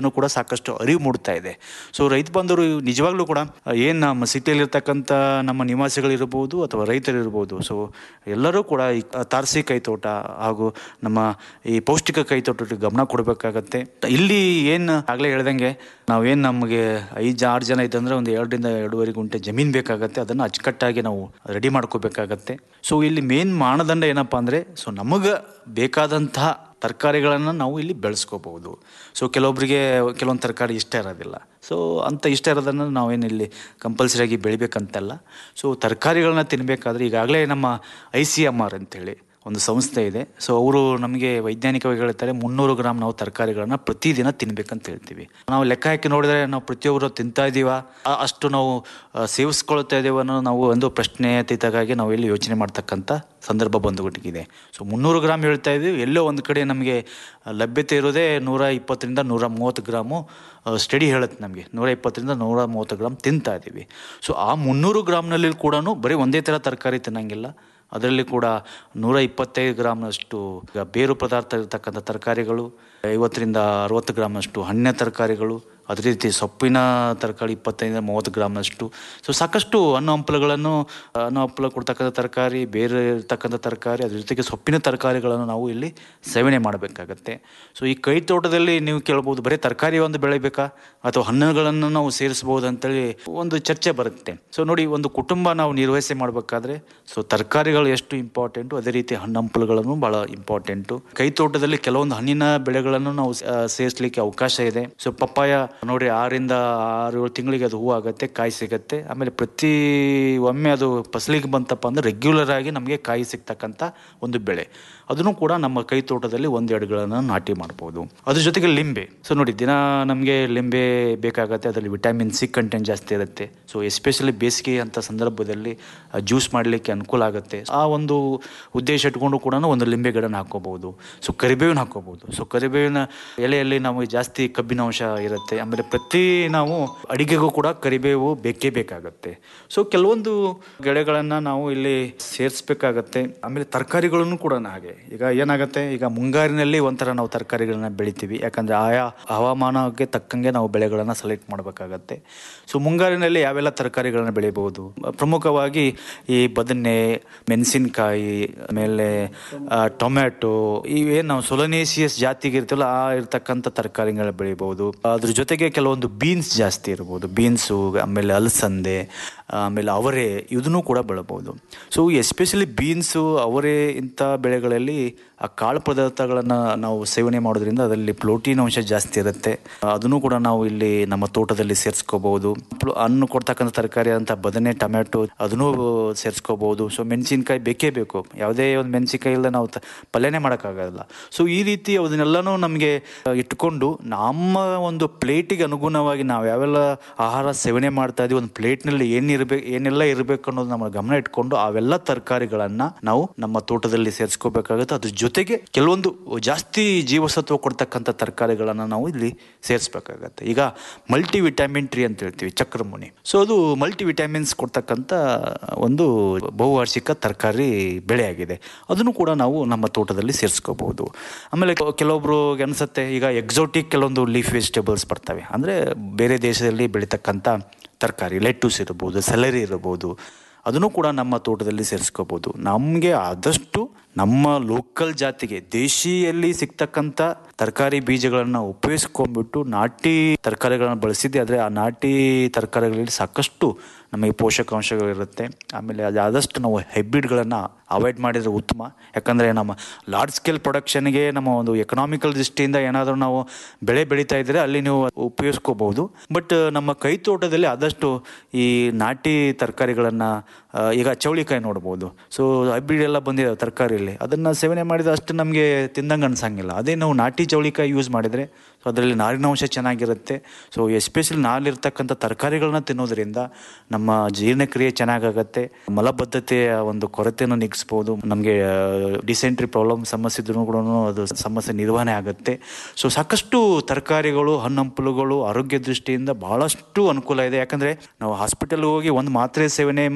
ಜನರಲ್ಲೂ ಕೂಡ ಸಾಕಷ್ಟು ಅರಿವು ಮೂಡ್ತಾ ಇದೆ ಸೊ ರೈತ ಬಂಧುರು ನಿಜವಾಗ್ಲೂ ಕೂಡ ಏನು ನಮ್ಮ ಸಿಟಿಯಲ್ಲಿರ್ತಕ್ಕಂಥ ನಮ್ಮ ನಿವಾಸಿಗಳಿರ್ಬೋದು ಅಥವಾ ರೈತರಿರ್ಬೋದು ಸೊ ಎಲ್ಲರೂ ಕೂಡ ಈ ತಾರಸಿ ಕೈತೋಟ ಹಾಗೂ ನಮ್ಮ ಈ ಪೌಷ್ಟಿಕ ಕೈತೋಟಕ್ಕೆ ಗಮನ ಕೊಡಬೇಕಾಗತ್ತೆ ಇಲ್ಲಿ ಏನು ಆಗಲೇ ಹೇಳ್ದಂಗೆ ನಾವೇನು ನಮಗೆ ಐದು ಆರು ಜನ ಇದ್ದಂದ್ರೆ ಒಂದು ಎರಡರಿಂದ ಎರಡೂವರೆ ಗುಂಟೆ ಜಮೀನು ಬೇಕಾಗತ್ತೆ ಅದನ್ನು ಅಚ್ಚುಕಟ್ಟಾಗಿ ನಾವು ರೆಡಿ ಮಾಡ್ಕೋಬೇಕಾಗತ್ತೆ ಸೊ ಇಲ್ಲಿ ಮೇನ್ ಮಾನದಂಡ ಏನಪ್ಪ ಅಂದರೆ ಸೊ ನಮಗೆ ಬೇಕಾದಂತಹ ತರಕಾರಿಗಳನ್ನು ನಾವು ಇಲ್ಲಿ ಬೆಳೆಸ್ಕೋಬಹುದು ಸೊ ಕೆಲವೊಬ್ಬರಿಗೆ ಕೆಲವೊಂದು ತರಕಾರಿ ಇಷ್ಟ ಇರೋದಿಲ್ಲ ಸೊ ಅಂಥ ಇಷ್ಟ ಇರೋದನ್ನು ನಾವೇನು ಇಲ್ಲಿ ಕಂಪಲ್ಸರಿಯಾಗಿ ಬೆಳಿಬೇಕಂತಲ್ಲ ಸೊ ತರಕಾರಿಗಳನ್ನ ತಿನ್ನಬೇಕಾದ್ರೆ ಈಗಾಗಲೇ ನಮ್ಮ ಐ ಸಿ ಎಮ್ ಆರ್ ಅಂತೇಳಿ ಒಂದು ಸಂಸ್ಥೆ ಇದೆ ಸೊ ಅವರು ನಮಗೆ ವೈಜ್ಞಾನಿಕವಾಗಿ ಹೇಳ್ತಾರೆ ಮುನ್ನೂರು ಗ್ರಾಮ್ ನಾವು ತರಕಾರಿಗಳನ್ನ ಪ್ರತಿದಿನ ತಿನ್ಬೇಕಂತ ಹೇಳ್ತೀವಿ ನಾವು ಲೆಕ್ಕ ಹಾಕಿ ನೋಡಿದ್ರೆ ನಾವು ಪ್ರತಿಯೊಬ್ಬರು ತಿಂತಾ ಇದೀವ ಆ- ಅಷ್ಟು ನಾವು ಆ, ಸೇವಿಸ್ಕೊಳ್ತಾ ಇದೀವ ಅನ್ನೋ ನಾವು ಒಂದು ಪ್ರಶ್ನೆ ಅತೀತವಾಗಿ ನಾವು ಇಲ್ಲಿ ಯೋಚನೆ ಮಾಡ್ತಕ್ಕಂಥ ಸಂದರ್ಭ ಬಂದುಬಿಟ್ಟಿದೆ ಸೊ ಮುನ್ನೂರು ಗ್ರಾಮ್ ಹೇಳ್ತಾ ಇದೀವಿ ಎಲ್ಲೋ ಒಂದು ಕಡೆ ನಮಗೆ ಲಭ್ಯತೆ ಇರೋದೇ ನೂರ ಇಪ್ಪತ್ತರಿಂದ ನೂರ ಮೂವತ್ತು ಗ್ರಾಮು ಸ್ಟಡಿ ಹೇಳುತ್ತೆ ನಮಗೆ ನೂರ ಇಪ್ಪತ್ತರಿಂದ ನೂರ ಮೂವತ್ತು ಗ್ರಾಮ್ ತಿಂತಾ ಇದ್ದೀವಿ ಸೊ ಆ ಮುನ್ನೂರು ಗ್ರಾಮ್ನಲ್ಲಿ ಕೂಡ ಬರೀ ಒಂದೇ ಥರ ತರಕಾರಿ ತಿನ್ನಂಗಿಲ್ಲ ಅದರಲ್ಲಿ ಕೂಡ ನೂರ ಇಪ್ಪತ್ತೈದು ಗ್ರಾಮ್ನಷ್ಟು ಈಗ ಬೇರು ಪದಾರ್ಥ ಇರತಕ್ಕಂಥ ತರಕಾರಿಗಳು ಐವತ್ತರಿಂದ ಅರವತ್ತು ಗ್ರಾಮ್ನಷ್ಟು ಹಣ್ಣಿನ ತರಕಾರಿಗಳು ಅದೇ ರೀತಿ ಸೊಪ್ಪಿನ ತರಕಾರಿ ಇಪ್ಪತ್ತೈದರಿಂದ ಮೂವತ್ತು ಗ್ರಾಮ್ನಷ್ಟು ಸೊ ಸಾಕಷ್ಟು ಹಣ್ಣು ಹಂಪಲುಗಳನ್ನು ಹಣ್ಣು ಹಂಪಲು ಕೊಡ್ತಕ್ಕಂಥ ತರಕಾರಿ ಬೇರೆ ಇರ್ತಕ್ಕಂಥ ತರಕಾರಿ ಅದ್ರ ಜೊತೆಗೆ ಸೊಪ್ಪಿನ ತರಕಾರಿಗಳನ್ನು ನಾವು ಇಲ್ಲಿ ಸೇವನೆ ಮಾಡಬೇಕಾಗತ್ತೆ ಸೊ ಈ ಕೈ ತೋಟದಲ್ಲಿ ನೀವು ಕೇಳ್ಬೋದು ಬರೀ ತರಕಾರಿ ಒಂದು ಬೆಳಿಬೇಕಾ ಅಥವಾ ಹಣ್ಣುಗಳನ್ನು ನಾವು ಸೇರಿಸ್ಬೋದು ಅಂತೇಳಿ ಒಂದು ಚರ್ಚೆ ಬರುತ್ತೆ ಸೊ ನೋಡಿ ಒಂದು ಕುಟುಂಬ ನಾವು ನಿರ್ವಹಿಸಿ ಮಾಡಬೇಕಾದ್ರೆ ಸೊ ತರಕಾರಿಗಳು ಎಷ್ಟು ಇಂಪಾರ್ಟೆಂಟು ಅದೇ ರೀತಿ ಹಣ್ಣು ಹಂಪಲುಗಳನ್ನು ಬಹಳ ಇಂಪಾರ್ಟೆಂಟು ಕೈ ತೋಟದಲ್ಲಿ ಕೆಲವೊಂದು ಹಣ್ಣಿನ ಬೆಳೆಗಳನ್ನು ನಾವು ಆ, ಸೇರಿಸ್ಲಿಕ್ಕೆ ಅವಕಾಶ ಇದೆ ಸೊ ಪಪ್ಪಾಯ ನೋಡಿ ಆರಿಂದ ಆರು ಏಳು ತಿಂಗಳಿಗೆ ಅದು ಹೂ ಆಗುತ್ತೆ ಕಾಯಿ ಸಿಗತ್ತೆ ಆಮೇಲೆ ಪ್ರತಿ ಒಮ್ಮೆ ಅದು ಫಸಲಿಗೆ ಬಂತಪ್ಪ ಅಂದ್ರೆ ರೆಗ್ಯುಲರ್ ಆಗಿ ನಮಗೆ ಕಾಯಿ ಸಿಗ್ತಕ್ಕಂಥ ಒಂದು ಬೆಳೆ ಅದನ್ನು ಕೂಡ ನಮ್ಮ ಕೈ ತೋಟದಲ್ಲಿ ಒಂದೆರಡುಗಳನ್ನು ನಾಟಿ ಮಾಡ್ಬೋದು ಅದ್ರ ಜೊತೆಗೆ ಲಿಂಬೆ ಸೊ ನೋಡಿ ದಿನ ನಮಗೆ ಲಿಂಬೆ ಬೇಕಾಗತ್ತೆ ಅದರಲ್ಲಿ ವಿಟಮಿನ್ ಸಿ ಕಂಟೆಂಟ್ ಜಾಸ್ತಿ ಇರುತ್ತೆ ಸೊ ಎಸ್ಪೆಷಲಿ ಬೇಸಿಗೆ ಅಂತ ಸಂದರ್ಭದಲ್ಲಿ ಜ್ಯೂಸ್ ಮಾಡಲಿಕ್ಕೆ ಅನುಕೂಲ ಆಗುತ್ತೆ ಆ ಒಂದು ಉದ್ದೇಶ ಇಟ್ಕೊಂಡು ಕೂಡ ಒಂದು ಲಿಂಬೆ ಗಿಡನ ಹಾಕೋಬಹುದು ಸೊ ಕರಿಬೇವಿನ ಹಾಕೋಬಹುದು ಸೊ ಕರಿಬೇವಿನ ಎಲೆಯಲ್ಲಿ ನಾವು ಜಾಸ್ತಿ ಕಬ್ಬಿನಾಂಶ ಇರುತ್ತೆ ಆಮೇಲೆ ಪ್ರತಿ ನಾವು ಅಡಿಗೆಗೂ ಕೂಡ ಕರಿಬೇವು ಬೇಕೇ ಬೇಕಾಗತ್ತೆ ಸೊ ಕೆಲವೊಂದು ಗಿಡಗಳನ್ನ ನಾವು ಇಲ್ಲಿ ಸೇರಿಸ್ಬೇಕಾಗತ್ತೆ ಆಮೇಲೆ ತರಕಾರಿಗಳನ್ನು ಕೂಡ ಹಾಗೆ ಈಗ ಏನಾಗುತ್ತೆ ಈಗ ಮುಂಗಾರಿನಲ್ಲಿ ಒಂಥರ ನಾವು ತರಕಾರಿಗಳನ್ನ ಬೆಳಿತೀವಿ ಯಾಕಂದ್ರೆ ಆಯಾ ಹವಾಮಾನಕ್ಕೆ ತಕ್ಕಂಗೆ ನಾವು ಬೆಳೆಗಳನ್ನ ಸೆಲೆಕ್ಟ್ ಮಾಡಬೇಕಾಗತ್ತೆ ಸೊ ಮುಂಗಾರಿನಲ್ಲಿ ಯಾವೆಲ್ಲ ತರಕಾರಿಗಳನ್ನ ಬೆಳಿಬಹುದು ಪ್ರಮುಖವಾಗಿ ಈ ಬದನೆ ಮೆಣಸಿನಕಾಯಿ ಆಮೇಲೆ ಆ, ಟೊಮ್ಯಾಟೊ ಇವೇನು ನಾವು ಸೊಲನೇಸಿಯಸ್ ಜಾತಿಗೆ ಇರ್ತೀವಲ್ಲ ಆ ಇರ್ತಕ್ಕಂಥ ತರಕಾರಿಗಳನ್ನ ಬೆಳಿಬಹುದು ಅದ್ರ ಜೊತೆಗೆ ಕೆಲವೊಂದು ಬೀನ್ಸ್ ಜಾಸ್ತಿ ಇರ್ಬೋದು ಬೀನ್ಸು ಆಮೇಲೆ ಅಲಸಂದೆ ಆಮೇಲೆ ಅವರೆ ಇದನ್ನು ಕೂಡ ಬೆಳಬಹುದು ಸೊ ಎಸ್ಪೆಷಲಿ ಬೀನ್ಸು ಅವರೆ ಇಂಥ ಬೆಳೆಗಳಲ್ಲಿ ಆ ಕಾಳು ಪದಾರ್ಥಗಳನ್ನು ನಾವು ಸೇವನೆ ಮಾಡೋದ್ರಿಂದ ಅದರಲ್ಲಿ ಪ್ರೋಟೀನ್ ಅಂಶ ಜಾಸ್ತಿ ಇರುತ್ತೆ ಅದನ್ನು ಕೂಡ ನಾವು ಇಲ್ಲಿ ನಮ್ಮ ತೋಟದಲ್ಲಿ ಸೇರಿಸ್ಕೋಬಹುದು ಹಣ್ಣು ಕೊಡ್ತಕ್ಕಂಥ ತರಕಾರಿ ಅಂತ ಬದನೆ ಟೊಮ್ಯಾಟೊ ಅದನ್ನು ಸೇರಿಸ್ಕೋಬಹುದು ಸೊ ಮೆಣಸಿನ್ಕಾಯಿ ಬೇಕೇ ಬೇಕು ಯಾವುದೇ ಒಂದು ಮೆಣಸಿನ್ಕಾಯಿ ಇಲ್ಲದೆ ನಾವು ತ- ಪಲ್ಯನೇ ಮಾಡೋಕ್ಕಾಗಲ್ಲ ಸೊ ಈ ರೀತಿ ಅದನ್ನೆಲ್ಲನೂ ನಮಗೆ ಇಟ್ಕೊಂಡು ನಮ್ಮ ಒಂದು ಪ್ಲೇಟಿಗೆ ಅನುಗುಣವಾಗಿ ನಾವು ಯಾವೆಲ್ಲ ಆಹಾರ ಸೇವನೆ ಮಾಡ್ತಾ ಇದೀವಿ ಒಂದು ಪ್ಲೇಟ್ನಲ್ಲಿ ಏನಿರ್ಬೇಕು ಏನೆಲ್ಲ ಇರಬೇಕು ಅನ್ನೋದು ನಮ್ಮ ಗಮನ ಇಟ್ಕೊಂಡು ಅವೆಲ್ಲ ತರಕಾರಿಗಳನ್ನ ನಾವು ನಮ್ಮ ತೋಟದಲ್ಲಿ ಸೇರಿಸ್ಕೋಬೇಕಾಗುತ್ತೆ ಅದ್ರ ಜೊತೆಗೆ ಕೆಲವೊಂದು ಜಾಸ್ತಿ ಜೀವಸತ್ವ ಕೊಡ್ತಕ್ಕಂಥ ತರಕಾರಿಗಳನ್ನ ನಾವು ಇಲ್ಲಿ ಸೇರಿಸ್ಬೇಕಾಗತ್ತೆ ಈಗ ಮಲ್ಟಿ ವಿಟಮಿನ್ ಟ್ರೀ ಅಂತ ಹೇಳ್ತೀವಿ ಚಕ್ರಮುನಿ ಸೊ ಅದು ಮಲ್ಟಿ ವಿಟಮಿನ್ಸ್ ಕೊಡ್ತಕ್ಕಂಥ ಒಂದು ಬಹುವಾರ್ಷಿಕ ತರಕಾರಿ ಬೆಳೆಯಾಗಿದೆ ಅದನ್ನು ಕೂಡ ನಾವು ನಮ್ಮ ತೋಟದಲ್ಲಿ ಸೇರಿಸ್ಕೋಬಹುದು ಆಮೇಲೆ ಕೆಲ- ಕೆಲವೊಬ್ರು ಅನ್ಸುತ್ತೆ ಈಗ ಎಕ್ಸೋಟಿಕ್ ಕೆಲವೊಂದು ಲೀಫ್ ವೆಜಿಟೇಬಲ್ಸ್ ಬರ್ತವೆ ಅಂದರೆ ಬೇರೆ ದೇಶದಲ್ಲಿ ಬೆಳೀತಕ್ಕಂಥ ತರಕಾರಿ ಲೆಟ್ಟೂಸ್ ಇರ್ಬೋದು ಸೆಲರಿ ಇರ್ಬೋದು ಅದನ್ನು ಕೂಡ ನಮ್ಮ ತೋಟದಲ್ಲಿ ಸೇರಿಸ್ಕೋಬೋದು ನಮಗೆ ಆದಷ್ಟು ನಮ್ಮ ಲೋಕಲ್ ಜಾತಿಗೆ ದೇಶಿಯಲ್ಲಿ ಸಿಗ್ತಕ್ಕಂಥ ತರಕಾರಿ ಬೀಜಗಳನ್ನು ಉಪಯೋಗಿಸ್ಕೊಂಡ್ಬಿಟ್ಟು ನಾಟಿ ತರಕಾರಿಗಳನ್ನು ಬಳಸಿದ್ದೆ ಆದರೆ ಆ ನಾಟಿ ತರಕಾರಿಗಳಲ್ಲಿ ಸಾಕಷ್ಟು ನಮಗೆ ಪೋಷಕಾಂಶಗಳಿರುತ್ತೆ ಆಮೇಲೆ ಅದು ಆದಷ್ಟು ನಾವು ಹೈಬ್ರಿಡ್ಗಳನ್ನು ಅವಾಯ್ಡ್ ಮಾಡಿದರೆ ಉತ್ತಮ ಯಾಕಂದರೆ ನಮ್ಮ ಲಾರ್ಜ್ ಸ್ಕೇಲ್ ಪ್ರೊಡಕ್ಷನ್ಗೆ ನಮ್ಮ ಒಂದು ಎಕನಾಮಿಕಲ್ ದೃಷ್ಟಿಯಿಂದ ಏನಾದರೂ ನಾವು ಬೆಳೆ ಬೆಳೀತಾ ಇದ್ದರೆ ಅಲ್ಲಿ ನೀವು ಉಪಯೋಗಿಸ್ಕೋಬಹುದು ಬಟ್ ನಮ್ಮ ಕೈ ತೋಟದಲ್ಲಿ ಆದಷ್ಟು ಈ ನಾಟಿ ತರಕಾರಿಗಳನ್ನು ಈಗ ಚೌಳಿಕಾಯಿ ನೋಡ್ಬೋದು ಸೊ ಹೈಬ್ರಿಡ್ ಎಲ್ಲ ಬಂದಿದೆ ತರಕಾರಿಯಲ್ಲಿ ಅದನ್ನು ಸೇವನೆ ಮಾಡಿದ ಅಷ್ಟು ನಮಗೆ ತಿಂದಂಗೆ ಅನ್ಸಂಗಿಲ್ಲ ಅದೇ ನಾವು ನಾಟಿ ಚೌಳಿಕಾಯಿ ಯೂಸ್ ಮಾಡಿದರೆ ಸೊ ಅದರಲ್ಲಿ ನಾರಿನಾಂಶ ಚೆನ್ನಾಗಿರುತ್ತೆ ಸೊ ಎಸ್ಪೆಷಲಿ ನಾಲಿರ್ತಕ್ಕಂಥ ತರಕಾರಿಗಳನ್ನ ತಿನ್ನೋದ್ರಿಂದ ನಮ್ಮ ಜೀರ್ಣಕ್ರಿಯೆ ಚೆನ್ನಾಗಾಗತ್ತೆ ಮಲಬದ್ಧತೆಯ ಒಂದು ಕೊರತೆಯನ್ನು ನೀಗಿಸ್ಬೋದು ನಮಗೆ ಡಿಸೆಂಟ್ರಿ ಪ್ರಾಬ್ಲಮ್ ಸಮಸ್ಯೆ ಇದ್ರೂ ಕೂಡ ಅದು ಸಮಸ್ಯೆ ನಿರ್ವಹಣೆ ಆಗುತ್ತೆ ಸೊ ಸಾಕಷ್ಟು ತರಕಾರಿಗಳು ಹಣ್ಣಂಪಲುಗಳು ಆರೋಗ್ಯ ದೃಷ್ಟಿಯಿಂದ ಬಹಳಷ್ಟು ಅನುಕೂಲ ಇದೆ ಯಾಕಂದ್ರೆ ನಾವು ಹಾಸ್ಪಿಟಲ್ ಹೋಗಿ ಒಂದು ಮಾತ್ರೆ ಸೇವನೆ ಮಾಡಿ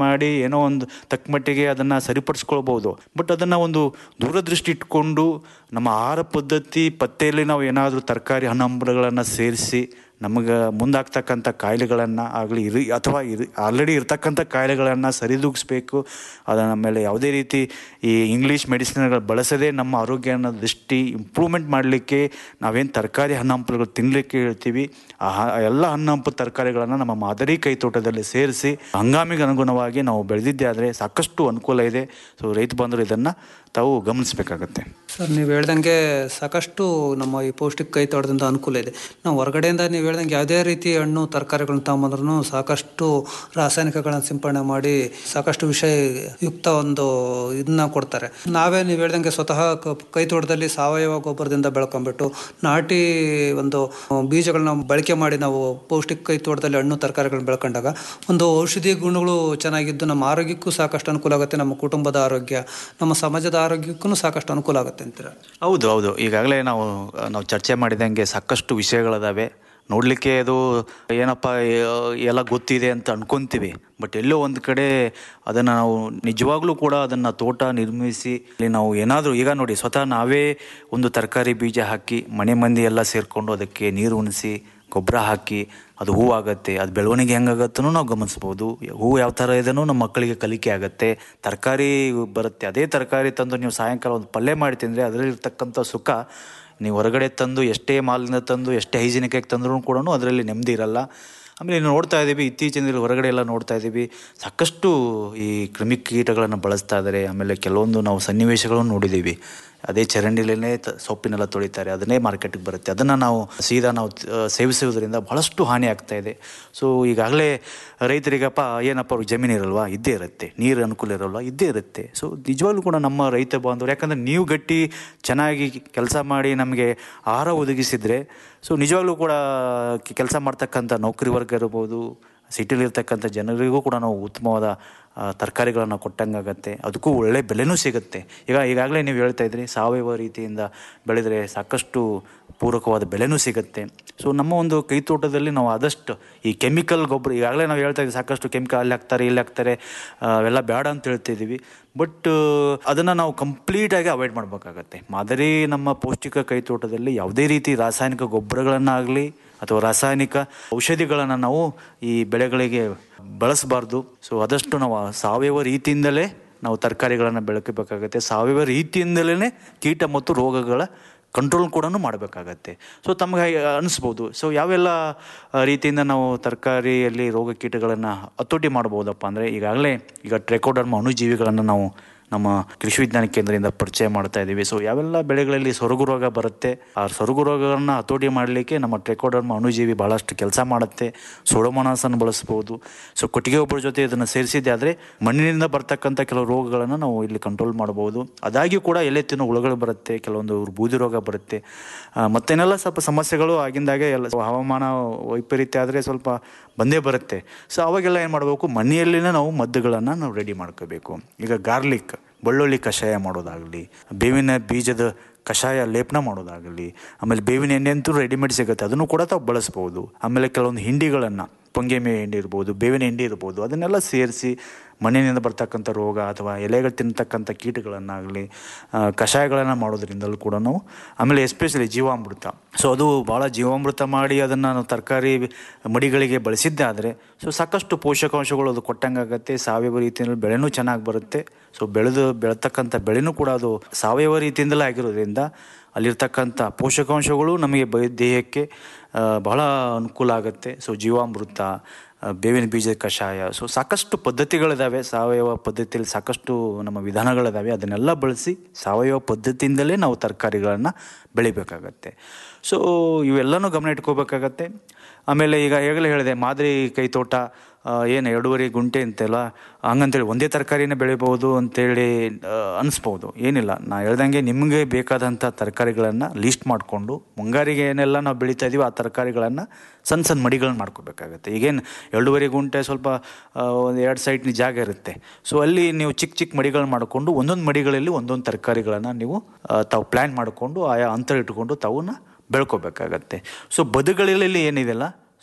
ಏನೋ ಒಂದು ತಕ್ಕ ಮಟ್ಟಿಗೆ ಅದನ್ನು ಸರಿಪಡಿಸ್ಕೊಳ್ಬೋದು ಬಟ್ ಅದನ್ನು ಒಂದು ದೂರದೃಷ್ಟಿ ಇಟ್ಕೊಂಡು ನಮ್ಮ ಆಹಾರ ಪದ್ಧತಿ ಪತ್ತೆಯಲ್ಲಿ ನಾವು ಏನಾದರೂ ತರಕಾರಿ ಹಣ್ಣು ಹಂಪಲುಗಳನ್ನು ಸೇರಿಸಿ ನಮಗೆ ಮುಂದಾಗ್ತಕ್ಕಂಥ ಕಾಯಿಲೆಗಳನ್ನು ಆಗಲಿ ಇರಿ ಅಥವಾ ಇರಿ ಆಲ್ರೆಡಿ ಇರ್ತಕ್ಕಂಥ ಕಾಯಿಲೆಗಳನ್ನು ಸರಿದೂಗಿಸ್ಬೇಕು ಅದರ ಮೇಲೆ ಯಾವುದೇ ರೀತಿ ಈ ಇಂಗ್ಲೀಷ್ ಮೆಡಿಸಿನ್ಗಳು ಬಳಸದೆ ನಮ್ಮ ಆರೋಗ್ಯನ ದೃಷ್ಟಿ ಇಂಪ್ರೂವ್ಮೆಂಟ್ ಮಾಡಲಿಕ್ಕೆ ನಾವೇನು ತರಕಾರಿ ಹಣ್ಣು ಹಂಪಲುಗಳು ತಿನ್ನಲಿಕ್ಕೆ ಹೇಳ್ತೀವಿ ಆ ಹ- ಎಲ್ಲ ಹಣ್ಣು ಹಂಪು ತರಕಾರಿಗಳನ್ನು ನಮ್ಮ ಮಾದರಿ ಕೈ ತೋಟದಲ್ಲಿ ಸೇರಿಸಿ ಹಂಗಾಮಿಗೆ ಅನುಗುಣವಾಗಿ ನಾವು ಬೆಳೆದಿದ್ದೆ ಆದರೆ ಸಾಕಷ್ಟು ಅನುಕೂಲ ಇದೆ ಸೊ ರೈತ ಬಾಂಧವರು ಇದನ್ನು ತಾವು ಗಮನಿಸಬೇಕಾಗತ್ತೆ ಸರ್ ನೀವು ಹೇಳ್ದಂಗೆ ಸಾಕಷ್ಟು ನಮ್ಮ ಈ ಪೌಷ್ಟಿಕ ಕೈ ತೋಟದಿಂದ ಅನುಕೂಲ ಇದೆ ನಾವು ಹೊರಗಡೆಯಿಂದ ನೀವು ಹೇಳ್ದಂಗೆ ಯಾವುದೇ ರೀತಿ ಹಣ್ಣು ತರಕಾರಿಗಳನ್ನ ತಗೊಂಬಂದ್ರೂ ಸಾಕಷ್ಟು ರಾಸಾಯನಿಕಗಳನ್ನ ಸಿಂಪಡಣೆ ಮಾಡಿ ಸಾಕಷ್ಟು ವಿಷಯ ಯುಕ್ತ ಒಂದು ಇದನ್ನ ಕೊಡ್ತಾರೆ ನಾವೇ ನೀವು ಹೇಳ್ದಂಗೆ ಸ್ವತಃ ಕ- ಕೈ ತೋಟದಲ್ಲಿ ಸಾವಯವ ಗೊಬ್ಬರದಿಂದ ಬೆಳ್ಕೊಂಡ್ಬಿಟ್ಟು ನಾಟಿ ಒಂದು ಬೀಜಗಳನ್ನ ಬಳಕೆ ಮಾಡಿ ನಾವು ಪೌಷ್ಟಿಕ ಕೈ ತೋಟದಲ್ಲಿ ಹಣ್ಣು ತರಕಾರಿಗಳನ್ನ ಬೆಳ್ಕೊಂಡಾಗ ಒಂದು ಔಷಧಿ ಗುಣಗಳು ಚೆನ್ನಾಗಿದ್ದು ನಮ್ಮ ಆರೋಗ್ಯಕ್ಕೂ ಸಾಕಷ್ಟು ಅನುಕೂಲ ಆಗುತ್ತೆ ನಮ್ಮ ಕುಟುಂಬದ ಆರೋಗ್ಯ ನಮ್ಮ ಸಮಾಜದ ಆರೋಗ್ಯಕ್ಕೂ ಸಾಕಷ್ಟು ಅನುಕೂಲ ಆಗುತ್ತೆ ಅಂತೀರ ಹೌದು ಹೌದು ಈಗಾಗಲೇ ನಾವು ನಾವು ಚರ್ಚೆ ಮಾಡಿದಂಗೆ ಸಾಕಷ್ಟು ವಿಷಯಗಳಿದಾವೆ ನೋಡಲಿಕ್ಕೆ ಅದು ಏನಪ್ಪ ಎ- ಎಲ್ಲ ಗೊತ್ತಿದೆ ಅಂತ ಅನ್ಕೊಂತೀವಿ ಬಟ್ ಎಲ್ಲೋ ಒಂದು ಕಡೆ ಅದನ್ನು ನಾವು ನಿಜವಾಗ್ಲೂ ಕೂಡ ಅದನ್ನು ತೋಟ ನಿರ್ಮಿಸಿ ಇಲ್ಲಿ ನಾವು ಏನಾದರೂ ಈಗ ನೋಡಿ ಸ್ವತಃ ನಾವೇ ಒಂದು ತರಕಾರಿ ಬೀಜ ಹಾಕಿ ಮನೆ ಮಂದಿ ಎಲ್ಲ ಸೇರಿಕೊಂಡು ಅದಕ್ಕೆ ನೀರು ಉಣಿಸಿ ಗೊಬ್ಬರ ಹಾಕಿ ಅದು ಹೂವಾಗತ್ತೆ ಅದು ಬೆಳವಣಿಗೆ ಹೆಂಗಾಗತ್ತೂ ನಾವು ಗಮನಿಸ್ಬೋದು ಹೂವು ಯಾವ ಥರ ಇದೆನೋ ನಮ್ಮ ಮಕ್ಕಳಿಗೆ ಕಲಿಕೆ ಆಗುತ್ತೆ ತರಕಾರಿ ಬರುತ್ತೆ ಅದೇ ತರಕಾರಿ ತಂದು ನೀವು ಸಾಯಂಕಾಲ ಒಂದು ಪಲ್ಯ ಮಾಡಿ ತಿಂದರೆ ಅದರಲ್ಲಿರ್ತಕ್ಕಂಥ ಸುಖ ನೀವು ಹೊರಗಡೆ ತಂದು ಎಷ್ಟೇ ಮಾಲಿಂದ ತಂದು ಎಷ್ಟೇ ಹೈಜಿನಿಕ್ ಆಗಿ ತಂದ್ರೂ ಕೂಡ ಅದರಲ್ಲಿ ನೆಮ್ಮದಿ ಇರಲ್ಲ ಆಮೇಲೆ ಇನ್ನು ನೋಡ್ತಾ ಇದ್ದೀವಿ ಇತ್ತೀಚಿನ ದಿನದಲ್ಲಿ ಹೊರಗಡೆ ಎಲ್ಲ ನೋಡ್ತಾ ಇದ್ದೀವಿ ಸಾಕಷ್ಟು ಈ ಕ್ರಿಮಿ ಕೀಟಗಳನ್ನು ಬಳಸ್ತಾ ಇದ್ದಾರೆ ಆಮೇಲೆ ಕೆಲವೊಂದು ನಾವು ಸನ್ನಿವೇಶಗಳನ್ನು ನೋಡಿದ್ದೀವಿ ಅದೇ ಚರಂಡಿಲೇ ತ ಸೊಪ್ಪಿನೆಲ್ಲ ತೊಳಿತಾರೆ ಅದನ್ನೇ ಮಾರ್ಕೆಟ್ಗೆ ಬರುತ್ತೆ ಅದನ್ನು ನಾವು ಸೀದಾ ನಾವು ಆ, ಸೇವಿಸುವುದರಿಂದ ಬಹಳಷ್ಟು ಹಾನಿ ಆಗ್ತಾ ಇದೆ ಸೊ ಈಗಾಗಲೇ ರೈತರಿಗಪ್ಪ ಏನಪ್ಪ ಅವ್ರಿಗೆ ಜಮೀನು ಇರಲ್ವಾ ಇದ್ದೇ ಇರುತ್ತೆ ನೀರು ಅನುಕೂಲ ಇರಲ್ವಾ ಇದ್ದೇ ಇರುತ್ತೆ ಸೊ ನಿಜವಾಗ್ಲೂ ಕೂಡ ನಮ್ಮ ರೈತ ಬಾಂಧವರು ಯಾಕಂದರೆ ನೀವು ಗಟ್ಟಿ ಚೆನ್ನಾಗಿ ಕೆಲಸ ಮಾಡಿ ನಮಗೆ ಆಹಾರ ಒದಗಿಸಿದರೆ ಸೊ ನಿಜವಾಗ್ಲೂ ಕೂಡ ಕೆಲಸ ಮಾಡ್ತಕ್ಕಂಥ ನೌಕರಿ ವರ್ಗ ಇರ್ಬೋದು ಸಿಟಿಲಿರ್ತಕ್ಕಂಥ ಜನರಿಗೂ ಕೂಡ ನಾವು ಉತ್ತಮವಾದ ಆ, ತರಕಾರಿಗಳನ್ನು ಕೊಟ್ಟಂಗಾಗತ್ತೆ ಅದಕ್ಕೂ ಒಳ್ಳೆ ಬೆಲೆನೂ ಸಿಗುತ್ತೆ ಈಗ ಈಗಾಗಲೇ ನೀವು ಹೇಳ್ತಾ ಇದ್ರಿ ಸಾವಯವ ರೀತಿಯಿಂದ ಬೆಳೆದರೆ ಸಾಕಷ್ಟು ಪೂರಕವಾದ ಬೆಲೆನೂ ಸಿಗುತ್ತೆ ಸೊ ನಮ್ಮ ಒಂದು ಕೈ ತೋಟದಲ್ಲಿ ನಾವು ಆದಷ್ಟು ಈ ಕೆಮಿಕಲ್ ಗೊಬ್ಬರ ಈಗಾಗಲೇ ನಾವು ಹೇಳ್ತಾ ಇದ್ದೀವಿ ಸಾಕಷ್ಟು ಕೆಮಿಕಲ್ ಅಲ್ಲಿ ಹಾಕ್ತಾರೆ ಇಲ್ಲಿ ಹಾಕ್ತಾರೆ ಆ, ಅವೆಲ್ಲ ಬೇಡ ಅಂತ ಹೇಳ್ತಿದ್ದೀವಿ ಬಟ್ ಅದನ್ನು ನಾವು ಕಂಪ್ಲೀಟಾಗಿ ಅವಾಯ್ಡ್ ಮಾಡಬೇಕಾಗತ್ತೆ ಮಾದರಿ ನಮ್ಮ ಪೌಷ್ಟಿಕ ಕೈ ತೋಟದಲ್ಲಿ ಯಾವುದೇ ರೀತಿ ರಾಸಾಯನಿಕ ಗೊಬ್ಬರಗಳನ್ನಾಗಲಿ ಅಥವಾ ರಾಸಾಯನಿಕ ಔಷಧಿಗಳನ್ನು ನಾವು ಈ ಬೆಳೆಗಳಿಗೆ ಬಳಸಬಾರ್ದು ಸೊ ಆದಷ್ಟು ನಾವು ಸಾವಯವ ರೀತಿಯಿಂದಲೇ ನಾವು ತರಕಾರಿಗಳನ್ನು ಬೆಳಕಬೇಕಾಗತ್ತೆ ಸಾವಯವ ರೀತಿಯಿಂದಲೇ ಕೀಟ ಮತ್ತು ರೋಗಗಳ ಕಂಟ್ರೋಲ್ ಕೂಡ ಮಾಡಬೇಕಾಗತ್ತೆ ಸೊ ತಮಗೆ ಅನಿಸ್ಬೋದು ಸೊ ಯಾವೆಲ್ಲ ಆ, ರೀತಿಯಿಂದ ನಾವು ತರಕಾರಿಯಲ್ಲಿ ರೋಗ ಕೀಟಗಳನ್ನು ಹತೋಟಿ ಮಾಡ್ಬೋದಪ್ಪ ಅಂದರೆ ಈಗಾಗಲೇ ಈಗ ಟ್ರೆಕೋಡರ್ಮ ಅಣುಜೀವಿಗಳನ್ನು ನಾವು ನಮ್ಮ ಕೃಷಿ ವಿಜ್ಞಾನ ಕೇಂದ್ರದಿಂದ ಪರಿಚಯ ಮಾಡ್ತಾ ಇದ್ದೀವಿ ಸೊ ಯಾವೆಲ್ಲ ಬೆಳೆಗಳಲ್ಲಿ ಸೊರಗು ರೋಗ ಬರುತ್ತೆ ಆ ಸೊರಗು ರೋಗಗಳನ್ನು ಹತೋಟಿ ಮಾಡಲಿಕ್ಕೆ ನಮ್ಮ ಟ್ರೆಕೋಡರ್ಮ ಅಣುಜೀವಿ ಭಾಳಷ್ಟು ಕೆಲಸ ಮಾಡುತ್ತೆ ಸೋಡೋಮೋನಾಸನ್ನು ಬಳಸ್ಬೋದು ಸೊ ಕೊಟ್ಟಿಗೆ ಗೊಬ್ಬರ ಜೊತೆ ಇದನ್ನು ಸೇರಿಸಿದ್ದೆ ಆದರೆ ಮಣ್ಣಿನಿಂದ ಬರ್ತಕ್ಕಂಥ ಕೆಲವು ರೋಗಗಳನ್ನು ನಾವು ಇಲ್ಲಿ ಕಂಟ್ರೋಲ್ ಮಾಡ್ಬೋದು ಅದಾಗಿಯೂ ಕೂಡ ಎಲೆ ತಿನ್ನೋ ಹುಳುಗಳು ಬರುತ್ತೆ ಕೆಲವೊಂದು ಬೂದಿ ರೋಗ ಬರುತ್ತೆ ಆ, ಮತ್ತೇನೆಲ್ಲ ಸ್ವಲ್ಪ ಸಮಸ್ಯೆಗಳು ಆಗಿಂದಾಗೆ ಎಲ್ಲ ಹವಾಮಾನ ವೈಪರೀತ್ಯ ಆದರೆ ಸ್ವಲ್ಪ ಬಂದೇ ಬರುತ್ತೆ ಸೊ ಅವಾಗೆಲ್ಲ ಏನು ಮಾಡಬೇಕು ಮನೆಯಲ್ಲಿನೇ ನಾವು ಮದ್ದುಗಳನ್ನು ನಾವು ರೆಡಿ ಮಾಡ್ಕೋಬೇಕು ಈಗ ಗಾರ್ಲಿಕ್ ಬೆಳ್ಳುಳ್ಳಿ ಕಷಾಯ ಮಾಡೋದಾಗಲಿ ಬೇವಿನ ಬೀಜದ ಕಷಾಯ ಲೇಪನ ಮಾಡೋದಾಗಲಿ ಆಮೇಲೆ ಬೇವಿನ ಎಣ್ಣೆ ಅಂತೂ ರೆಡಿಮೇಡ್ ಸಿಗುತ್ತೆ ಅದನ್ನು ಕೂಡ ತಾವು ಬಳಸ್ಬೋದು ಆಮೇಲೆ ಕೆಲವೊಂದು ಹಿಂಡಿಗಳನ್ನು ಪೊಂಗೆಮೆ ಹಿಂಡಿ ಇರ್ಬೋದು ಬೇವಿನ ಹಿಂಡಿ ಇರ್ಬೋದು ಅದನ್ನೆಲ್ಲ ಸೇರಿಸಿ ಮಣ್ಣಿನಿಂದ ಬರ್ತಕ್ಕಂಥ ರೋಗ ಅಥವಾ ಎಲೆಗಳು ತಿನ್ನತಕ್ಕಂಥ ಕೀಟಗಳನ್ನಾಗಲಿ ಕಷಾಯಗಳನ್ನು ಮಾಡೋದ್ರಿಂದಲೂ ಕೂಡ ನಾವು ಆಮೇಲೆ ಎಸ್ಪೆಷಲಿ ಜೀವಾಮೃತ ಸೊ ಅದು ಭಾಳ ಜೀವಾಮೃತ ಮಾಡಿ ಅದನ್ನು ನಾವು ತರಕಾರಿ ಮಡಿಗಳಿಗೆ ಬಳಸಿದ್ದೆ ಆದರೆ ಸೊ ಸಾಕಷ್ಟು ಪೋಷಕಾಂಶಗಳು ಅದು ಕೊಟ್ಟಂಗಾಗತ್ತೆ ಸಾವಯವ ರೀತಿಯಲ್ಲಿ ಬೆಳೆನೂ ಚೆನ್ನಾಗಿ ಬರುತ್ತೆ ಸೊ ಬೆಳೆದು ಬೆಳತಕ್ಕಂಥ ಬೆಳೆನೂ ಕೂಡ ಅದು ಸಾವಯವ ರೀತಿಯಿಂದಲೇ ಆಗಿರೋದ್ರಿಂದ ಅಲ್ಲಿರ್ತಕ್ಕಂಥ ಪೋಷಕಾಂಶಗಳು ನಮಗೆ ಬ ದೇಹಕ್ಕೆ ಆ, ಬಹಳ ಅನುಕೂಲ ಆಗುತ್ತೆ ಸೊ ಜೀವಾಮೃತ ಆ, ಬೇವಿನ ಬೀಜದ ಕಷಾಯ ಸೊ ಸಾಕಷ್ಟು ಪದ್ಧತಿಗಳಿದ್ದಾವೆ ಸಾವಯವ ಪದ್ಧತಿಯಲ್ಲಿ ಸಾಕಷ್ಟು ನಮ್ಮ ವಿಧಾನಗಳಿದ್ದಾವೆ ಅದನ್ನೆಲ್ಲ ಬಳಸಿ ಸಾವಯವ ಪದ್ಧತಿಯಿಂದಲೇ ನಾವು ತರಕಾರಿಗಳನ್ನು ಬೆಳಿಬೇಕಾಗತ್ತೆ ಸೊ ಇವೆಲ್ಲನೂ ಗಮನ ಇಟ್ಕೋಬೇಕಾಗತ್ತೆ ಆಮೇಲೆ ಈಗ ಈಗಲೇ ಹೇಳಿದೆ ಮಾದರಿ ಕೈತೋಟ ಏನು ಎರಡೂವರೆ ಗುಂಟೆ ಅಂತೆಲ್ಲ ಹಂಗಂತೇಳಿ ಒಂದೇ ತರಕಾರಿನೇ ಬೆಳಿಬೋದು ಅಂತೇಳಿ ಆ, ಅನಿಸ್ಬೋದು ಏನಿಲ್ಲ ನಾ ಹೇಳ್ದಂಗೆ ನಿಮಗೆ ಬೇಕಾದಂಥ ತರಕಾರಿಗಳನ್ನು ಲೀಸ್ಟ್ ಮಾಡಿಕೊಂಡು ಮುಂಗಾರಿಗೆ ಏನೆಲ್ಲ ನಾವು ಬೆಳೀತಾ ಇದೀವಿ ಆ ತರಕಾರಿಗಳನ್ನು ಸಣ್ಣ ಸಣ್ಣ ಮಡಿಗಳನ್ನ ಮಾಡ್ಕೋಬೇಕಾಗತ್ತೆ ಈಗೇನು ಎರಡೂವರೆ ಗುಂಟೆ ಸ್ವಲ್ಪ ಒಂದು ಎರಡು ಸೈಡ್ ಜಾಗ ಇರುತ್ತೆ ಸೊ ಅಲ್ಲಿ ನೀವು ಚಿಕ್ಕ ಚಿಕ್ಕ ಮಡಿಗಳನ್ನ ಮಾಡಿಕೊಂಡು ಒಂದೊಂದು ಮಡಿಗಳಲ್ಲಿ ಒಂದೊಂದು ತರಕಾರಿಗಳನ್ನು ನೀವು ಆ, ತಾವು ಪ್ಲ್ಯಾನ್ ಮಾಡಿಕೊಂಡು ಆಯಾ ಅಂತರ ಇಟ್ಕೊಂಡು ತಾವನ್ನ ಬೆಳ್ಕೋಬೇಕಾಗತ್ತೆ ಸೊ ಬದುಗಳಲ್ಲಿ ಏನಿದೆಯಲ್ಲ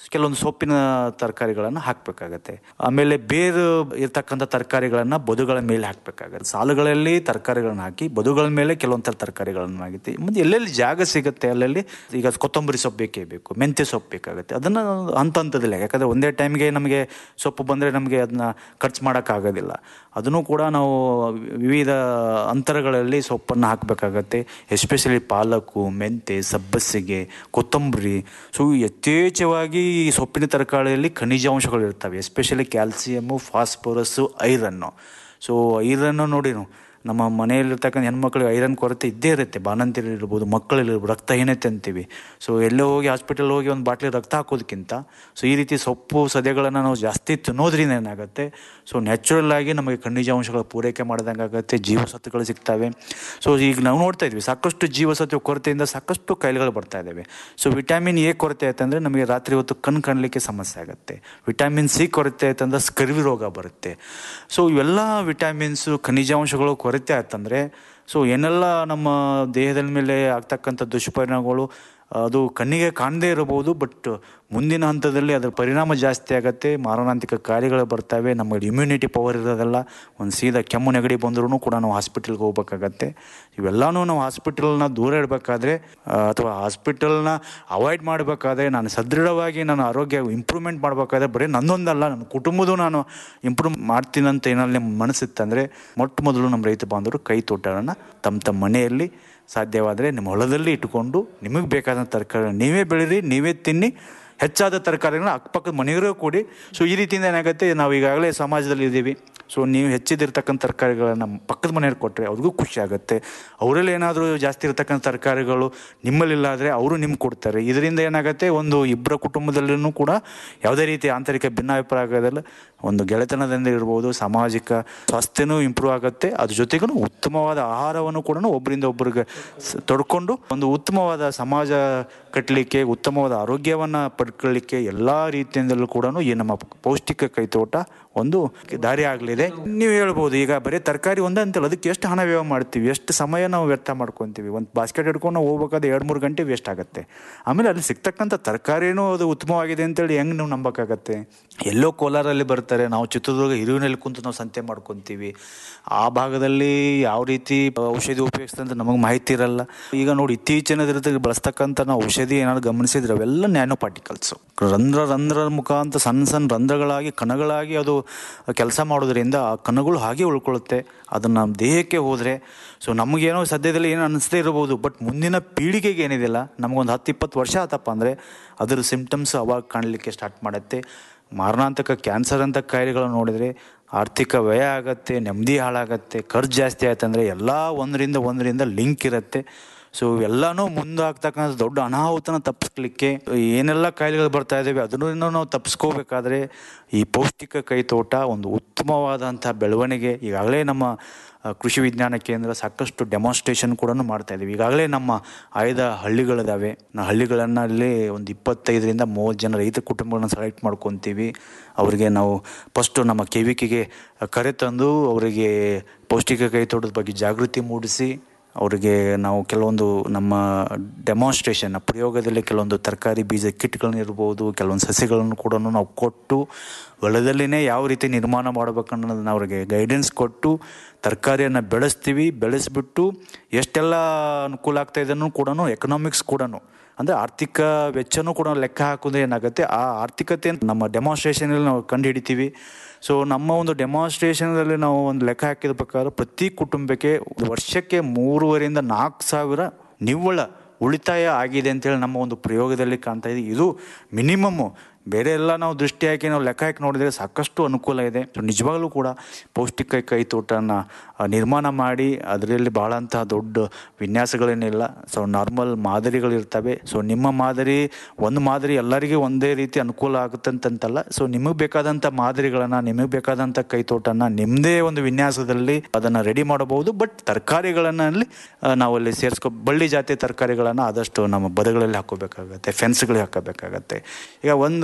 ಕೆಲವೊಂದು ಸೊಪ್ಪಿನ ತರಕಾರಿಗಳನ್ನು ಹಾಕಬೇಕಾಗತ್ತೆ ಆಮೇಲೆ ಬೇರು ಇರ್ತಕ್ಕಂಥ ತರಕಾರಿಗಳನ್ನು ಬದುಗಳ ಮೇಲೆ ಹಾಕಬೇಕಾಗತ್ತೆ ಸಾಲುಗಳಲ್ಲಿ ತರಕಾರಿಗಳನ್ನು ಹಾಕಿ ಬದುಗಳ ಮೇಲೆ ಕೆಲವೊಂದು ಥರ ತರಕಾರಿಗಳನ್ನು ಹಾಕಿ ಮತ್ತು ಎಲ್ಲೆಲ್ಲಿ ಜಾಗ ಸಿಗುತ್ತೆ ಅಲ್ಲಲ್ಲಿ ಈಗ ಕೊತ್ತಂಬರಿ ಸೊಪ್ಪು ಬೇಕೇ ಬೇಕು ಮೆಂತ್ಯ ಸೊಪ್ಪು ಬೇಕಾಗುತ್ತೆ ಅದನ್ನು ಹಂತ ಹಂತದಲ್ಲಿ ಯಾಕಂದರೆ ಒಂದೇ ಟೈಮ್ಗೆ ನಮಗೆ ಸೊಪ್ಪು ಬಂದರೆ ನಮಗೆ ಅದನ್ನ ಖರ್ಚು ಮಾಡೋಕ್ಕಾಗೋದಿಲ್ಲ ಅದನ್ನು ಕೂಡ ನಾವು ವಿವಿಧ ಅಂತರಗಳಲ್ಲಿ ಸೊಪ್ಪನ್ನು ಹಾಕಬೇಕಾಗತ್ತೆ ಎಸ್ಪೆಷಲಿ ಪಾಲಕು ಮೆಂತೆ ಸಬ್ಬಸಿಗೆ ಕೊತ್ತಂಬರಿ ಸೊ ಯಥೇಚ್ಛವಾಗಿ ಈ ಸೊಪ್ಪಿನ ತರಕಾರಿಯಲ್ಲಿ ಖನಿಜಾಂಶಗಳು ಇರ್ತವೆ especially calcium phosphorus iron so iron ನೋಡಿ ನಾವು ನಮ್ಮ ಮನೆಯಲ್ಲಿರ್ತಕ್ಕಂಥ ಹೆಣ್ಮಕ್ಳಿಗೆ ಐರನ್ ಕೊರತೆ ಇದ್ದೇ ಇರುತ್ತೆ ಬಾಣಂತಿಯಲ್ಲಿರ್ಬೋದು ಮಕ್ಕಳಲ್ಲಿರ್ಬೋದು ರಕ್ತಹೀನತೆ ಅಂತೀವಿ ಸೊ ಎಲ್ಲೋ ಹೋಗಿ ಹಾಸ್ಪಿಟಲ್ ಹೋಗಿ ಒಂದು ಬಾಟ್ಲಿ ರಕ್ತ ಹಾಕೋದಕ್ಕಿಂತ ಸೊ ಈ ರೀತಿ ಸೊಪ್ಪು ಸದೆಗಳನ್ನು ನಾವು ಜಾಸ್ತಿ ತಿನ್ನೋದ್ರಿಂದ ಏನಾಗುತ್ತೆ ಸೊ ನ್ಯಾಚುರಲ್ ಆಗಿ ನಮಗೆ ಖನಿಜಾಂಶಗಳ ಪೂರೈಕೆ ಮಾಡಿದಂಗೆ ಆಗುತ್ತೆ ಜೀವಸತ್ವಗಳು ಸಿಗ್ತವೆ ಸೊ ಈಗ ನಾವು ನೋಡ್ತಾ ಇದ್ವಿ ಸಾಕಷ್ಟು ಜೀವಸತ್ವ ಕೊರತೆಯಿಂದ ಸಾಕಷ್ಟು ಕಾಯಿಲೆಗಳು ಬರ್ತಾ ಇದ್ದಾವೆ ಸೊ ವಿಟಮಿನ್ ಎ ಕೊರತೆ ಆಯ್ತಂದ್ರೆ ನಮಗೆ ರಾತ್ರಿ ಹೊತ್ತು ಕಣ್ಣು ಕಾಣಲಿಕ್ಕೆ ಸಮಸ್ಯೆ ಆಗುತ್ತೆ ವಿಟಮಿನ್ ಸಿ ಕೊರತೆ ಆಯ್ತಂದ್ರೆ ಸ್ಕರ್ವಿ ರೋಗ ಬರುತ್ತೆ ಸೊ ಇವೆಲ್ಲ ವಿಟಮಿನ್ಸು ಖನಿಜಾಂಶಗಳು ಕೊರತೆ ಆಯ್ತಂದ್ರೆ ಸೊ ಏನೆಲ್ಲ ನಮ್ಮ ದೇಹದ ಮೇಲೆ ಆಗ್ತಕ್ಕಂಥ ದುಷ್ಪರಿಣಾಮಗಳು ಅದು ಕಣ್ಣಿಗೆ ಕಾಣದೇ ಇರಬಹುದು ಬಟ್ ಮುಂದಿನ ಹಂತದಲ್ಲಿ ಅದರ ಪರಿಣಾಮ ಜಾಸ್ತಿ ಆಗುತ್ತೆ ಮಾರಣಾಂತಿಕ ಕಾರ್ಯಗಳು ಬರ್ತವೆ ನಮಗೆ ಇಮ್ಯುನಿಟಿ ಪವರ್ ಇರೋದಲ್ಲ ಒಂದು ಸೀದಾ ಕೆಮ್ಮು ನೆಗಡಿ ಬಂದ್ರೂ ಕೂಡ ನಾವು ಹಾಸ್ಪಿಟಲ್ಗೆ ಹೋಗ್ಬೇಕಾಗತ್ತೆ ಇವೆಲ್ಲನೂ ನಾವು ಹಾಸ್ಪಿಟಲ್ನ ದೂರ ಇಡಬೇಕಾದ್ರೆ ಅಥವಾ ಹಾಸ್ಪಿಟಲ್ನ ಅವಾಯ್ಡ್ ಮಾಡಬೇಕಾದ್ರೆ ನಾನು ಸದೃಢವಾಗಿ ನಾನು ಆರೋಗ್ಯ ಇಂಪ್ರೂವ್ಮೆಂಟ್ ಮಾಡಬೇಕಾದ್ರೆ ಬರೀ ನನ್ನೊಂದಲ್ಲ ನನ್ನ ಕುಟುಂಬದ್ದು ನಾನು ಇಂಪ್ರೂವ್ ಮಾಡ್ತೀನಂತ ಏನಲ್ಲಿ ಮನಸ್ಸಿತ್ತಂದರೆ ಮೊಟ್ಟ ಮೊದಲು ನಮ್ಮ ರೈತ ಬಾಂಧವರು ಕೈ ತೋಟಗಳನ್ನು ತಮ್ಮ ತಮ್ಮ ಮನೆಯಲ್ಲಿ ಸಾಧ್ಯವಾದರೆ ನಿಮ್ಮ ಹೊಲದಲ್ಲಿ ಇಟ್ಟುಕೊಂಡು ನಿಮಗೆ ಬೇಕಾದ ತರಕಾರಿ ನೀವೇ ಬೆಳೀರಿ ನೀವೇ ತಿನ್ನಿ ಹೆಚ್ಚಾದ ತರಕಾರಿಗಳನ್ನ ಅಕ್ಕಪಕ್ಕದ ಮನೆಯವರೂ ಕೊಡಿ ಸೊ ಈ ರೀತಿಯಿಂದ ಏನಾಗುತ್ತೆ ನಾವು ಈಗಾಗಲೇ ಸಮಾಜದಲ್ಲಿ ಇದ್ದೀವಿ ಸೊ ನೀವು ಹೆಚ್ಚಿದಿರ್ತಕ್ಕಂಥ ತರಕಾರಿಗಳನ್ನ ಪಕ್ಕದ ಮನೆಯವ್ರು ಕೊಟ್ಟರೆ ಅವ್ರಿಗೂ ಖುಷಿ ಆಗುತ್ತೆ ಅವರಲ್ಲಿ ಏನಾದರೂ ಜಾಸ್ತಿ ಇರತಕ್ಕಂಥ ತರಕಾರಿಗಳು ನಿಮ್ಮಲ್ಲಿಲ್ಲ ಆದರೆ ಅವರು ನಿಮ್ಗೆ ಕೊಡ್ತಾರೆ ಇದರಿಂದ ಏನಾಗುತ್ತೆ ಒಂದು ಇಬ್ಬರ ಕುಟುಂಬದಲ್ಲೂ ಕೂಡ ಯಾವುದೇ ರೀತಿ ಆಂತರಿಕ ಭಿನ್ನಾಭಿಪ್ರಾಯ ಆಗೋದಿಲ್ಲ ಒಂದು ಗೆಳೆತನದಿಂದ ಇರ್ಬೋದು ಸಾಮಾಜಿಕ ಸ್ವಾಸ್ಥ್ಯನೂ ಇಂಪ್ರೂವ್ ಆಗುತ್ತೆ ಅದ್ರ ಜೊತೆಗೂ ಉತ್ತಮವಾದ ಆಹಾರವನ್ನು ಕೂಡ ಒಬ್ಬರಿಂದ ಒಬ್ಬರಿಗೆ ಸ- ತೊಡ್ಕೊಂಡು ಒಂದು ಉತ್ತಮವಾದ ಸಮಾಜ ಕಟ್ಟಲಿಕ್ಕೆ ಉತ್ತಮವಾದ ಆರೋಗ್ಯವನ್ನು ಪಡ್ಕೊಳ್ಳಿಕ್ಕೆ ಎಲ್ಲ ರೀತಿಯಿಂದಲೂ ಕೂಡ ಈ ನಮ್ಮ ಪೌಷ್ಟಿಕ ಕೈತೋಟ ಒಂದು ದಾರಿ ಆಗಲಿದೆ ನೀವು ಹೇಳ್ಬೋದು ಈಗ ಬರೀ ತರಕಾರಿ ಒಂದೇ ಅಂತಲ್ಲ ಅದಕ್ಕೆ ಎಷ್ಟು ಹಣ ವ್ಯಯ ಮಾಡ್ತೀವಿ ಎಷ್ಟು ಸಮಯ ನಾವು ವ್ಯರ್ಥ ಮಾಡ್ಕೊತೀವಿ ಒಂದು ಬಾಸ್ಕೆಟ್ ಹಿಡ್ಕೊಂಡು ನಾವು ಹೋಗ್ಬೇಕಾದ್ರೆ ಎರಡು ಮೂರು ಗಂಟೆ ವೇಸ್ಟ್ ಆಗುತ್ತೆ ಆಮೇಲೆ ಅಲ್ಲಿ ಸಿಗ್ತಕ್ಕಂಥ ತರಕಾರಿನೂ ಅದು ಉತ್ತಮವಾಗಿದೆ ಅಂತೇಳಿ ಹೆಂಗೆ ನೀವು ನಂಬಕ್ಕಾಗತ್ತೆ ಎಲ್ಲೋ ಕೋಲಾರಲ್ಲಿ ಬರ್ತಾರೆ ನಾವು ಚಿತ್ರದುರ್ಗ ಹಿರಿವಿನಲ್ಲಿ ಕುಂತು ನಾವು ಸಂತೆ ಮಾಡ್ಕೊತೀವಿ ಆ ಭಾಗದಲ್ಲಿ ಯಾವ ರೀತಿ ಔಷಧಿ ಉಪಯೋಗಿಸ್ತಂತ ಅಂತ ನಮಗೆ ಮಾಹಿತಿ ಇರಲ್ಲ ಈಗ ನೋಡಿ ಇತ್ತೀಚಿನ ದಿನದಲ್ಲಿ ಬಳಸ್ತಕ್ಕಂಥ ನಾವು ಔಷಧಿ ಏನಾದ್ರು ಗಮನಿಸಿದ್ರೆ ಅವೆಲ್ಲ ನ್ಯಾನೋ ಪಾರ್ಟಿಕಲ್ಸು ರಂಧ್ರ ರಂಧ್ರ ಮುಖಾಂತರ ಸಣ್ಣ ಸಣ್ಣ ರಂಧ್ರಗಳಾಗಿ ಕಣಗಳಾಗಿ ಅದು ಕೆಲಸ ಮಾಡೋದ್ರಿಂದ ಆ ಕಣಗಳು ಹಾಗೆ ಉಳ್ಕೊಳ್ಳುತ್ತೆ ಅದನ್ನು ನಮ್ಮ ದೇಹಕ್ಕೆ ಹೋದರೆ ಸೊ ನಮಗೇನೋ ಸದ್ಯದಲ್ಲಿ ಏನು ಅನಿಸದೇ ಇರ್ಬೋದು ಬಟ್ ಮುಂದಿನ ಪೀಳಿಗೆಗೆ ಏನಿದೆಯಲ್ಲ ನಮಗೊಂದು ಹತ್ತು ಇಪ್ಪತ್ತು ವರ್ಷ ಆತಪ್ಪ ಅಂದರೆ ಅದರ ಸಿಂಪ್ಟಮ್ಸ್ ಅವಾಗ ಕಾಣಲಿಕ್ಕೆ ಸ್ಟಾರ್ಟ್ ಮಾಡುತ್ತೆ ಮಾರಣಾಂತಕ ಕ್ಯಾನ್ಸರ್ ಅಂತ ಕಾಯಿಲೆಗಳನ್ನು ನೋಡಿದರೆ ಆರ್ಥಿಕ ವ್ಯಯ ಆಗತ್ತೆ ನೆಮ್ಮದಿ ಹಾಳಾಗತ್ತೆ ಖರ್ಚು ಜಾಸ್ತಿ ಆಯ್ತಂದರೆ ಎಲ್ಲ ಒಂದರಿಂದ ಒಂದರಿಂದ ಲಿಂಕ್ ಇರುತ್ತೆ ಸೊ ಇವೆಲ್ಲನೂ ಮುಂದಾಗ್ತಕ್ಕಂಥ ದೊಡ್ಡ ಅನಾಹುತನ ತಪ್ಪಿಸ್ಲಿಕ್ಕೆ ಏನೆಲ್ಲ ಕಾಯಿಲೆಗಳು ಬರ್ತಾ ಇದ್ದಾವೆ ಅದನ್ನು ನಾವು ತಪ್ಪಿಸ್ಕೋಬೇಕಾದ್ರೆ ಈ ಪೌಷ್ಟಿಕ ಕೈತೋಟ ಒಂದು ಉತ್ತಮವಾದಂಥ ಬೆಳವಣಿಗೆ ಈಗಾಗಲೇ ನಮ್ಮ ಆ, ಕೃಷಿ ವಿಜ್ಞಾನ ಕೇಂದ್ರ ಸಾಕಷ್ಟು ಡೆಮಾನ್ಸ್ಟ್ರೇಷನ್ ಕೂಡ ಮಾಡ್ತಾ ಇದ್ದೀವಿ ಈಗಾಗಲೇ ನಮ್ಮ ಆಯ್ದ ಹಳ್ಳಿಗಳಿದಾವೆ ನಾವು ಹಳ್ಳಿಗಳನ್ನು ಅಲ್ಲಿ ಒಂದು ಇಪ್ಪತ್ತೈದರಿಂದ ಮೂವತ್ತು ಜನ ರೈತ ಕುಟುಂಬಗಳನ್ನ ಸೆಲೆಕ್ಟ್ ಮಾಡ್ಕೊತೀವಿ ಅವರಿಗೆ ನಾವು ಫಸ್ಟು ನಮ್ಮ ಕೆವಿಕೆಗೆ ಕರೆ ತಂದು ಅವರಿಗೆ ಪೌಷ್ಟಿಕ ಕೈತೋಟದ ಬಗ್ಗೆ ಜಾಗೃತಿ ಮೂಡಿಸಿ ಅವರಿಗೆ ನಾವು ಕೆಲವೊಂದು ನಮ್ಮ ಡೆಮಾನ್ಸ್ಟ್ರೇಷನ್ ಪ್ರಯೋಗದಲ್ಲಿ ಕೆಲವೊಂದು ತರಕಾರಿ ಬೀಜ ಕಿಟ್ಗಳನ್ನ ಇರ್ಬೋದು ಕೆಲವೊಂದು ಸಸಿಗಳನ್ನು ಕೂಡ ನಾವು ಕೊಟ್ಟು ಹೊಲದಲ್ಲಿನೇ ಯಾವ ರೀತಿ ನಿರ್ಮಾಣ ಮಾಡಬೇಕನ್ನೋದನ್ನ ಅವರಿಗೆ ಗೈಡೆನ್ಸ್ ಕೊಟ್ಟು ತರಕಾರಿಯನ್ನು ಬೆಳೆಸ್ತೀವಿ ಬೆಳೆಸ್ಬಿಟ್ಟು ಎಷ್ಟೆಲ್ಲ ಅನುಕೂಲ ಆಗ್ತಾ ಇದನ್ನು ಕೂಡ ಎಕನಾಮಿಕ್ಸ್ ಕೂಡ ಅಂದರೆ ಆರ್ಥಿಕ ವೆಚ್ಚನೂ ಕೂಡ ಲೆಕ್ಕ ಹಾಕಿದ್ರೆ ಏನಾಗುತ್ತೆ ಆ ಆರ್ಥಿಕತೆಯನ್ನು ನಮ್ಮ ಡೆಮಾನ್ಸ್ಟ್ರೇಷನಲ್ಲಿ ನಾವು ಕಂಡು ಹಿಡಿತೀವಿ ಸೊ ನಮ್ಮ ಒಂದು ಡೆಮಾನ್ಸ್ಟ್ರೇಷನಲ್ಲಿ ನಾವು ಒಂದು ಲೆಕ್ಕ ಹಾಕಿದ ಪ್ರಕಾರ ಪ್ರತಿ ಕುಟುಂಬಕ್ಕೆ ಒಂದು ವರ್ಷಕ್ಕೆ ಮೂರುವರೆಯಿಂದ ನಾಲ್ಕು ಸಾವಿರ ನಿವ್ವಳ ಉಳಿತಾಯ ಆಗಿದೆ ಅಂತೇಳಿ ನಮ್ಮ ಒಂದು ಪ್ರಯೋಗದಲ್ಲಿ ಕಾಣ್ತಾ ಇದೆ ಇದು ಮಿನಿಮಮ್ಮು ಬೇರೆ ಎಲ್ಲ ನಾವು ದೃಷ್ಟಿ ಹಾಕಿ ನಾವು ಲೆಕ್ಕ ಹಾಕಿ ನೋಡಿದರೆ ಸಾಕಷ್ಟು ಅನುಕೂಲ ಇದೆ ಸೊ ನಿಜವಾಗ್ಲೂ ಕೂಡ ಪೌಷ್ಟಿಕ ಕೈತೋಟನ ಆ, ನಿರ್ಮಾಣ ಮಾಡಿ ಅದರಲ್ಲಿ ಭಾಳ ಅಂತಹ ದೊಡ್ಡ ವಿನ್ಯಾಸಗಳೇನಿಲ್ಲ ಸೊ ನಾರ್ಮಲ್ ಮಾದರಿಗಳಿರ್ತವೆ ಸೊ ನಿಮ್ಮ ಮಾದರಿ ಒಂದು ಮಾದರಿ ಎಲ್ಲರಿಗೂ ಒಂದೇ ರೀತಿ ಅನುಕೂಲ ಆಗುತ್ತಂತಲ್ಲ ಸೊ ನಿಮಗೆ ಬೇಕಾದಂಥ ಮಾದರಿಗಳನ್ನು ನಿಮಗೆ ಬೇಕಾದಂಥ ಕೈತೋಟನ ನಿಮ್ಮದೇ ಒಂದು ವಿನ್ಯಾಸದಲ್ಲಿ ಅದನ್ನು ರೆಡಿ ಮಾಡಬಹುದು ಬಟ್ ತರಕಾರಿಗಳನ್ನು ಅಲ್ಲಿ ಆ, ನಾವು ಅಲ್ಲಿ ಸೇರಿಸ್ಕೊ ಬಳ್ಳಿ ಜಾತಿ ತರಕಾರಿಗಳನ್ನು ಆದಷ್ಟು ನಮ್ಮ ಬದುಗಳಲ್ಲಿ ಹಾಕೋಬೇಕಾಗತ್ತೆ ಫೆನ್ಸ್ಗಳಿಗೆ ಹಾಕೋಬೇಕಾಗತ್ತೆ ಈಗ ಒಂದು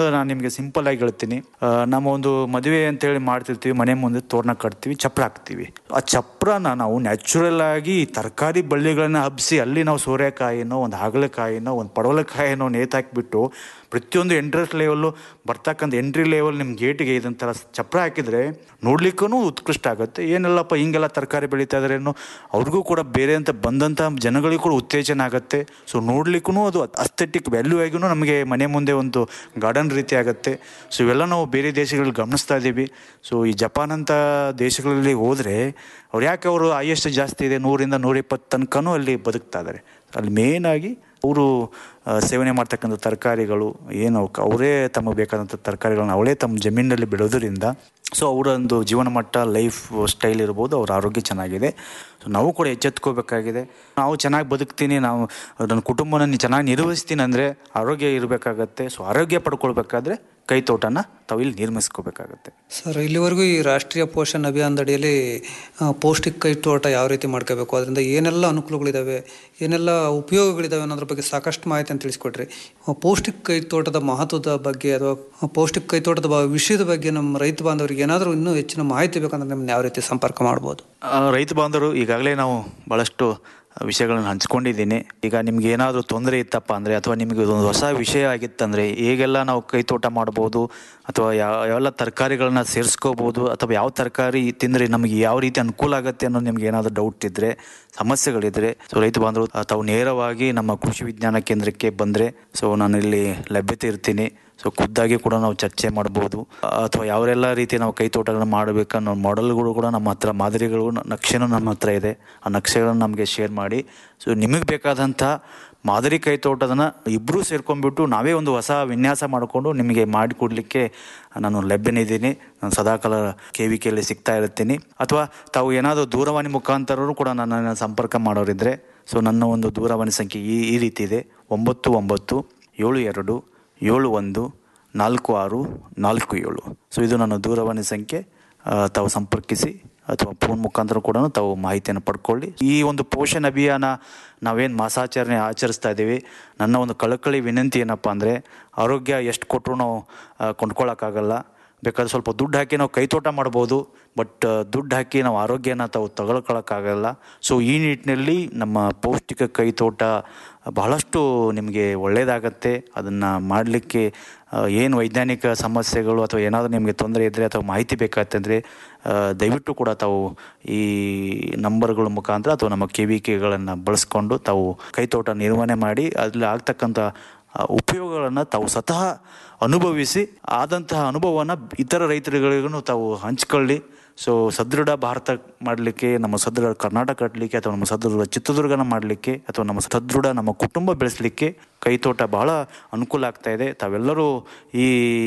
ನಾನು ನಿಮಗೆ ಸಿಂಪಲ್ ಆಗಿ ಹೇಳ್ತೀನಿ ಆ, ನಮ್ಮ ಒಂದು ಮದುವೆ ಅಂತೇಳಿ ಮಾಡ್ತಿರ್ತೀವಿ ಮನೆ ಮುಂದೆ ತೋರಣ ಕಟ್ತೀವಿ ಚಪ್ರ ಹಾಕ್ತೀವಿ ಆ ಚಪ್ರನ ನಾವು ನ್ಯಾಚುರಲ್ ಆಗಿ ತರಕಾರಿ ಬಳ್ಳಿಗಳನ್ನ ಹಬ್ಬಿಸಿ ಅಲ್ಲಿ ನಾವು ಸೋರೆಕಾಯಿನೋ ಒಂದು ಹಾಗಲಕಾಯಿನೋ ಒಂದು ಪಡವಲಕಾಯಿನೋ ನೇತಾಕ್ಬಿಟ್ಟು ಪ್ರತಿಯೊಂದು ಎಂಟ್ರೆನ್ಸ್ ಲೆವೆಲ್ಲು ಬರ್ತಕ್ಕಂಥ ಎಂಟ್ರಿ ಲೆವೆಲ್ ನಿಮ್ಮ ಗೇಟಿಗೆ ಇದಂಥ ಚಪ್ರ ಹಾಕಿದರೆ ನೋಡ್ಲಿಕ್ಕೂ ಉತ್ಕೃಷ್ಟ ಆಗುತ್ತೆ ಏನೆಲ್ಲಪ್ಪ ಹಿಂಗೆಲ್ಲ ತರಕಾರಿ ಬೆಳೀತಾ ಇದಾರೇನು ಅವ್ರಿಗೂ ಕೂಡ ಬೇರೆ ಅಂತ ಬಂದಂಥ ಜನಗಳಿಗೂ ಕೂಡ ಉತ್ತೇಜನ ಆಗುತ್ತೆ ಸೊ ನೋಡ್ಲಿಕ್ಕೂ ಅದು ಅಸ್ಥೆಟಿಕ್ ವ್ಯಾಲ್ಯೂ ಆಗಿನೂ ನಮಗೆ ಮನೆ ಮುಂದೆ ಒಂದು ಗಾರ್ಡನ್ ರೀತಿ ಆಗುತ್ತೆ ಸೊ ಇವೆಲ್ಲ ನಾವು ಬೇರೆ ದೇಶಗಳಲ್ಲಿ ಗಮನಿಸ್ತಾ ಇದ್ದೀವಿ ಸೊ ಈ ಜಪಾನ್ ಅಂತ ದೇಶಗಳಲ್ಲಿ ಹೋದರೆ ಅವ್ರು ಯಾಕೆ ಅವರು ಹೈಯೆಸ್ಟ್ ಜಾಸ್ತಿ ಇದೆ ನೂರಿಂದ ನೂರಿಪ್ಪತ್ತು ತನಕನೂ ಅಲ್ಲಿ ಬದುಕ್ತಾ ಇದ್ದಾರೆ ಅಲ್ಲಿ ಮೇಯ್ನಾಗಿ ಅವರು ಸೇವನೆ ಮಾಡ್ತಕ್ಕಂಥ ತರಕಾರಿಗಳು ಏನು ಅವಕ್ಕೆ ಅವರೇ ತಮಗೆ ಬೇಕಾದಂಥ ತರಕಾರಿಗಳನ್ನ ಅವಳೇ ತಮ್ಮ ಜಮೀನಲ್ಲಿ ಬೆಳೆಯೋದ್ರಿಂದ ಸೊ ಅವರ ಒಂದು ಜೀವನ ಮಟ್ಟ ಲೈಫ್ ಸ್ಟೈಲ್ ಇರ್ಬೋದು ಅವ್ರ ಆರೋಗ್ಯ ಚೆನ್ನಾಗಿದೆ ಸೊ ನಾವು ಕೂಡ ಎಚ್ಚೆತ್ಕೋಬೇಕಾಗಿದೆ ನಾವು ಚೆನ್ನಾಗಿ ಬದುಕ್ತೀನಿ ನಾವು ನನ್ನ ಕುಟುಂಬನ ಚೆನ್ನಾಗಿ ನಿರ್ವಹಿಸ್ತೀನಿ ಅಂದರೆ ಆರೋಗ್ಯ ಇರಬೇಕಾಗತ್ತೆ ಸೊ ಆರೋಗ್ಯ ಪಡ್ಕೊಳ್ಬೇಕಾದ್ರೆ ಕೈ ತೋಟನ ತಾವು ಇಲ್ಲಿ ನಿರ್ಮಿಸ್ಕೋಬೇಕಾಗತ್ತೆ ಸರ್ ಇಲ್ಲಿವರೆಗೂ ಈ ರಾಷ್ಟ್ರೀಯ ಪೋಷಣ್ ಅಭಿಯಾನದ ಅಡಿಯಲ್ಲಿ ಆ, ಪೌಷ್ಟಿಕ ಕೈ ತೋಟ ಯಾವ ರೀತಿ ಮಾಡ್ಕೋಬೇಕು ಅದರಿಂದ ಏನೆಲ್ಲ ಅನುಕೂಲಗಳಿದ್ದಾವೆ ಏನೆಲ್ಲ ಉಪಯೋಗಗಳಿದ್ದಾವೆ ಅನ್ನೋದ್ರ ಬಗ್ಗೆ ಸಾಕಷ್ಟು ಮಾಹಿತಿಯನ್ನು ತಿಳಿಸ್ಕೊಟ್ರಿ ಆ, ಪೌಷ್ಟಿಕ ಕೈ ತೋಟದ ಮಹತ್ವದ ಬಗ್ಗೆ ಅಥವಾ ಆ, ಪೌಷ್ಟಿಕ ಕೈ ತೋಟದ ಬ- ವಿಷಯದ ಬಗ್ಗೆ ನಮ್ಮ ರೈತ ಬಾಂಧವರಿಗೆ ಏನಾದರೂ ಇನ್ನೂ ಹೆಚ್ಚಿನ ಮಾಹಿತಿ ಬೇಕಂದ್ರೆ ನಿಮ್ಮನ್ನ ಯಾವ ರೀತಿ ಸಂಪರ್ಕ ಮಾಡ್ಬೋದು ಆ, ರೈತ ಬಾಂಧವರು ಈಗಾಗಲೇ ನಾವು ಭಾಳಷ್ಟು ವಿಷಯಗಳನ್ನು ಹಂಚ್ಕೊಂಡಿದ್ದೀನಿ ಈಗ ನಿಮ್ಗೆ ಏನಾದರೂ ತೊಂದರೆ ಇತ್ತಪ್ಪ ಅಂದರೆ ಅಥವಾ ನಿಮಗೆ ಒಂದು ಹೊಸ ವಿಷಯ ಆಗಿತ್ತಂದರೆ ಹೇಗೆಲ್ಲ ನಾವು ಕೈ ತೋಟ ಮಾಡ್ಬೋದು ಅಥವಾ ಯಾವ ಯಾವೆಲ್ಲ ತರಕಾರಿಗಳನ್ನ ಸೇರಿಸ್ಕೋಬೋದು ಅಥವಾ ಯಾವ ತರಕಾರಿ ತಿಂದರೆ ನಮಗೆ ಯಾವ ರೀತಿ ಅನುಕೂಲ ಆಗುತ್ತೆ ಅನ್ನೋದು ನಿಮ್ಗೆ ಏನಾದರೂ ಡೌಟ್ ಇದ್ದರೆ ಸಮಸ್ಯೆಗಳಿದ್ರೆ ಸೊ ರೈತ ಬಾಂಧವರು ಆ, ತಾವು ನೇರವಾಗಿ ನಮ್ಮ ಕೃಷಿ ವಿಜ್ಞಾನ ಕೇಂದ್ರಕ್ಕೆ ಬಂದರೆ ಸೊ ನಾನು ಇಲ್ಲಿ ಲಭ್ಯತೆ ಇರ್ತೀನಿ ಸೊ ಖುದ್ದಾಗಿ ಕೂಡ ನಾವು ಚರ್ಚೆ ಮಾಡ್ಬೋದು ಆ, ಅಥವಾ ಯಾವೆಲ್ಲ ರೀತಿ ನಾವು ಕೈ ತೋಟಗಳನ್ನ ಮಾಡಬೇಕನ್ನೋ ಮಾಡೆಲ್ಗಳು ಕೂಡ ನಮ್ಮ ಹತ್ರ ಮಾದರಿಗಳು ನ- ನಕ್ಷೆನೂ ನಮ್ಮ ಹತ್ರ ಇದೆ ಆ ನಕ್ಷೆಗಳನ್ನು ನಮಗೆ ಶೇರ್ ಮಾಡಿ ಸೊ ನಿಮಗೆ ಬೇಕಾದಂಥ ಮಾದರಿ ಕೈ ತೋಟದನ್ನ ಇಬ್ಬರೂ ಸೇರ್ಕೊಂಡ್ಬಿಟ್ಟು ನಾವೇ ಒಂದು ಹೊಸ ವಿನ್ಯಾಸ ಮಾಡಿಕೊಂಡು ನಿಮಗೆ ಮಾಡಿಕೊಡ್ಲಿಕ್ಕೆ ನಾನು ಲಭ್ಯನಿದ್ದೀನಿ ನಾನು ಸದಾಕಾಲ ಕೆ ವಿ ಕೆಯಲ್ಲಿ ಸಿಗ್ತಾ ಇರ್ತೀನಿ ಅಥವಾ ತಾವು ಏನಾದರೂ ದೂರವಾಣಿ ಮುಖಾಂತರನೂ ಕೂಡ ನನ್ನನ್ನು ಸಂಪರ್ಕ ಮಾಡೋರಿದ್ರೆ ಸೊ ನನ್ನ ಒಂದು ದೂರವಾಣಿ ಸಂಖ್ಯೆ ಈ ಈ ರೀತಿ ಇದೆ ಒಂಬತ್ತು ಒಂಬತ್ತು ಏಳು ಎರಡು ಏಳು ಒಂದು ನಾಲ್ಕು ಆರು ನಾಲ್ಕು ಏಳು ಸೊ ಇದು ನನ್ನ ದೂರವಾಣಿ ಸಂಖ್ಯೆ ಆ, ತಾವು ಸಂಪರ್ಕಿಸಿ ಅಥವಾ ಫೋನ್ ಮುಖಾಂತರ ಕೂಡ ತಾವು ಮಾಹಿತಿಯನ್ನು ಪಡ್ಕೊಳ್ಳಿ ಈ ಒಂದು ಪೋಷಣ್ ಅಭಿಯಾನ ನಾವೇನು ಮಾಸಾಚರಣೆ ಆಚರಿಸ್ತಾ ಇದ್ದೀವಿ ನನ್ನ ಒಂದು ಕಳಕಳಿ ವಿನಂತಿ ಏನಪ್ಪ ಅಂದರೆ ಆರೋಗ್ಯ ಎಷ್ಟು ಕೊಟ್ಟರು ನಾವು ಆ, ಕೊಂಡ್ಕೊಳ್ಳೋಕ್ಕಾಗಲ್ಲ ಬೇಕಾದ್ರೆ ಸ್ವಲ್ಪ ದುಡ್ಡು ಹಾಕಿ ನಾವು ಕೈತೋಟ ಮಾಡ್ಬೋದು ಬಟ್ ದುಡ್ಡು ಹಾಕಿ ನಾವು ಆರೋಗ್ಯನ ತಾವು ತಗೊಳ್ಕೊಳಕ್ಕಾಗಲ್ಲ ಸೊ ಈ ನಿಟ್ಟಿನಲ್ಲಿ ನಮ್ಮ ಪೌಷ್ಟಿಕ ಕೈತೋಟ ಬಹಳಷ್ಟು ನಿಮಗೆ ಒಳ್ಳೆಯದಾಗತ್ತೆ ಅದನ್ನು ಮಾಡಲಿಕ್ಕೆ ಏನು ವೈಜ್ಞಾನಿಕ ಸಮಸ್ಯೆಗಳು ಅಥವಾ ಏನಾದರೂ ನಿಮಗೆ ತೊಂದರೆ ಇದ್ದರೆ ಅಥವಾ ಮಾಹಿತಿ ಬೇಕಾಗ್ತಂದರೆ ದಯವಿಟ್ಟು ಕೂಡ ತಾವು ಈ ನಂಬರ್ಗಳ ಮುಖಾಂತರ ಅಥವಾ ನಮ್ಮ ಕೆ ವಿ ಕೆಗಳನ್ನು ಬಳಸ್ಕೊಂಡು ತಾವು ಕೈತೋಟ ನಿರ್ವಹಣೆ ಮಾಡಿ ಅಲ್ಲಿ ಆಗ್ತಕ್ಕಂಥ ಆ, ಉಪಯೋಗಗಳನ್ನು ತಾವು ಸ್ವತಃ ಅನುಭವಿಸಿ ಆದಂತಹ ಅನುಭವವನ್ನು ಇತರ ರೈತರುಗಳಿಗೂ ತಾವು ಹಂಚ್ಕೊಳ್ಳಿ ಸೊ ಸದೃಢ ಭಾರತ ಮಾಡಲಿಕ್ಕೆ ನಮ್ಮ ಸದೃಢ ಕರ್ನಾಟಕ ಕಟ್ಟಲಿಕ್ಕೆ ಅಥವಾ ನಮ್ಮ ಸದೃಢ ಚಿತ್ರದುರ್ಗನ ಮಾಡಲಿಕ್ಕೆ ಅಥವಾ ನಮ್ಮ ಸದೃಢ ನಮ್ಮ ಕುಟುಂಬ ಬೆಳೆಸಲಿಕ್ಕೆ ಕೈತೋಟ ಬಹಳ ಅನುಕೂಲ ಆಗ್ತಾ ಇದೆ ತಾವೆಲ್ಲರೂ ಈ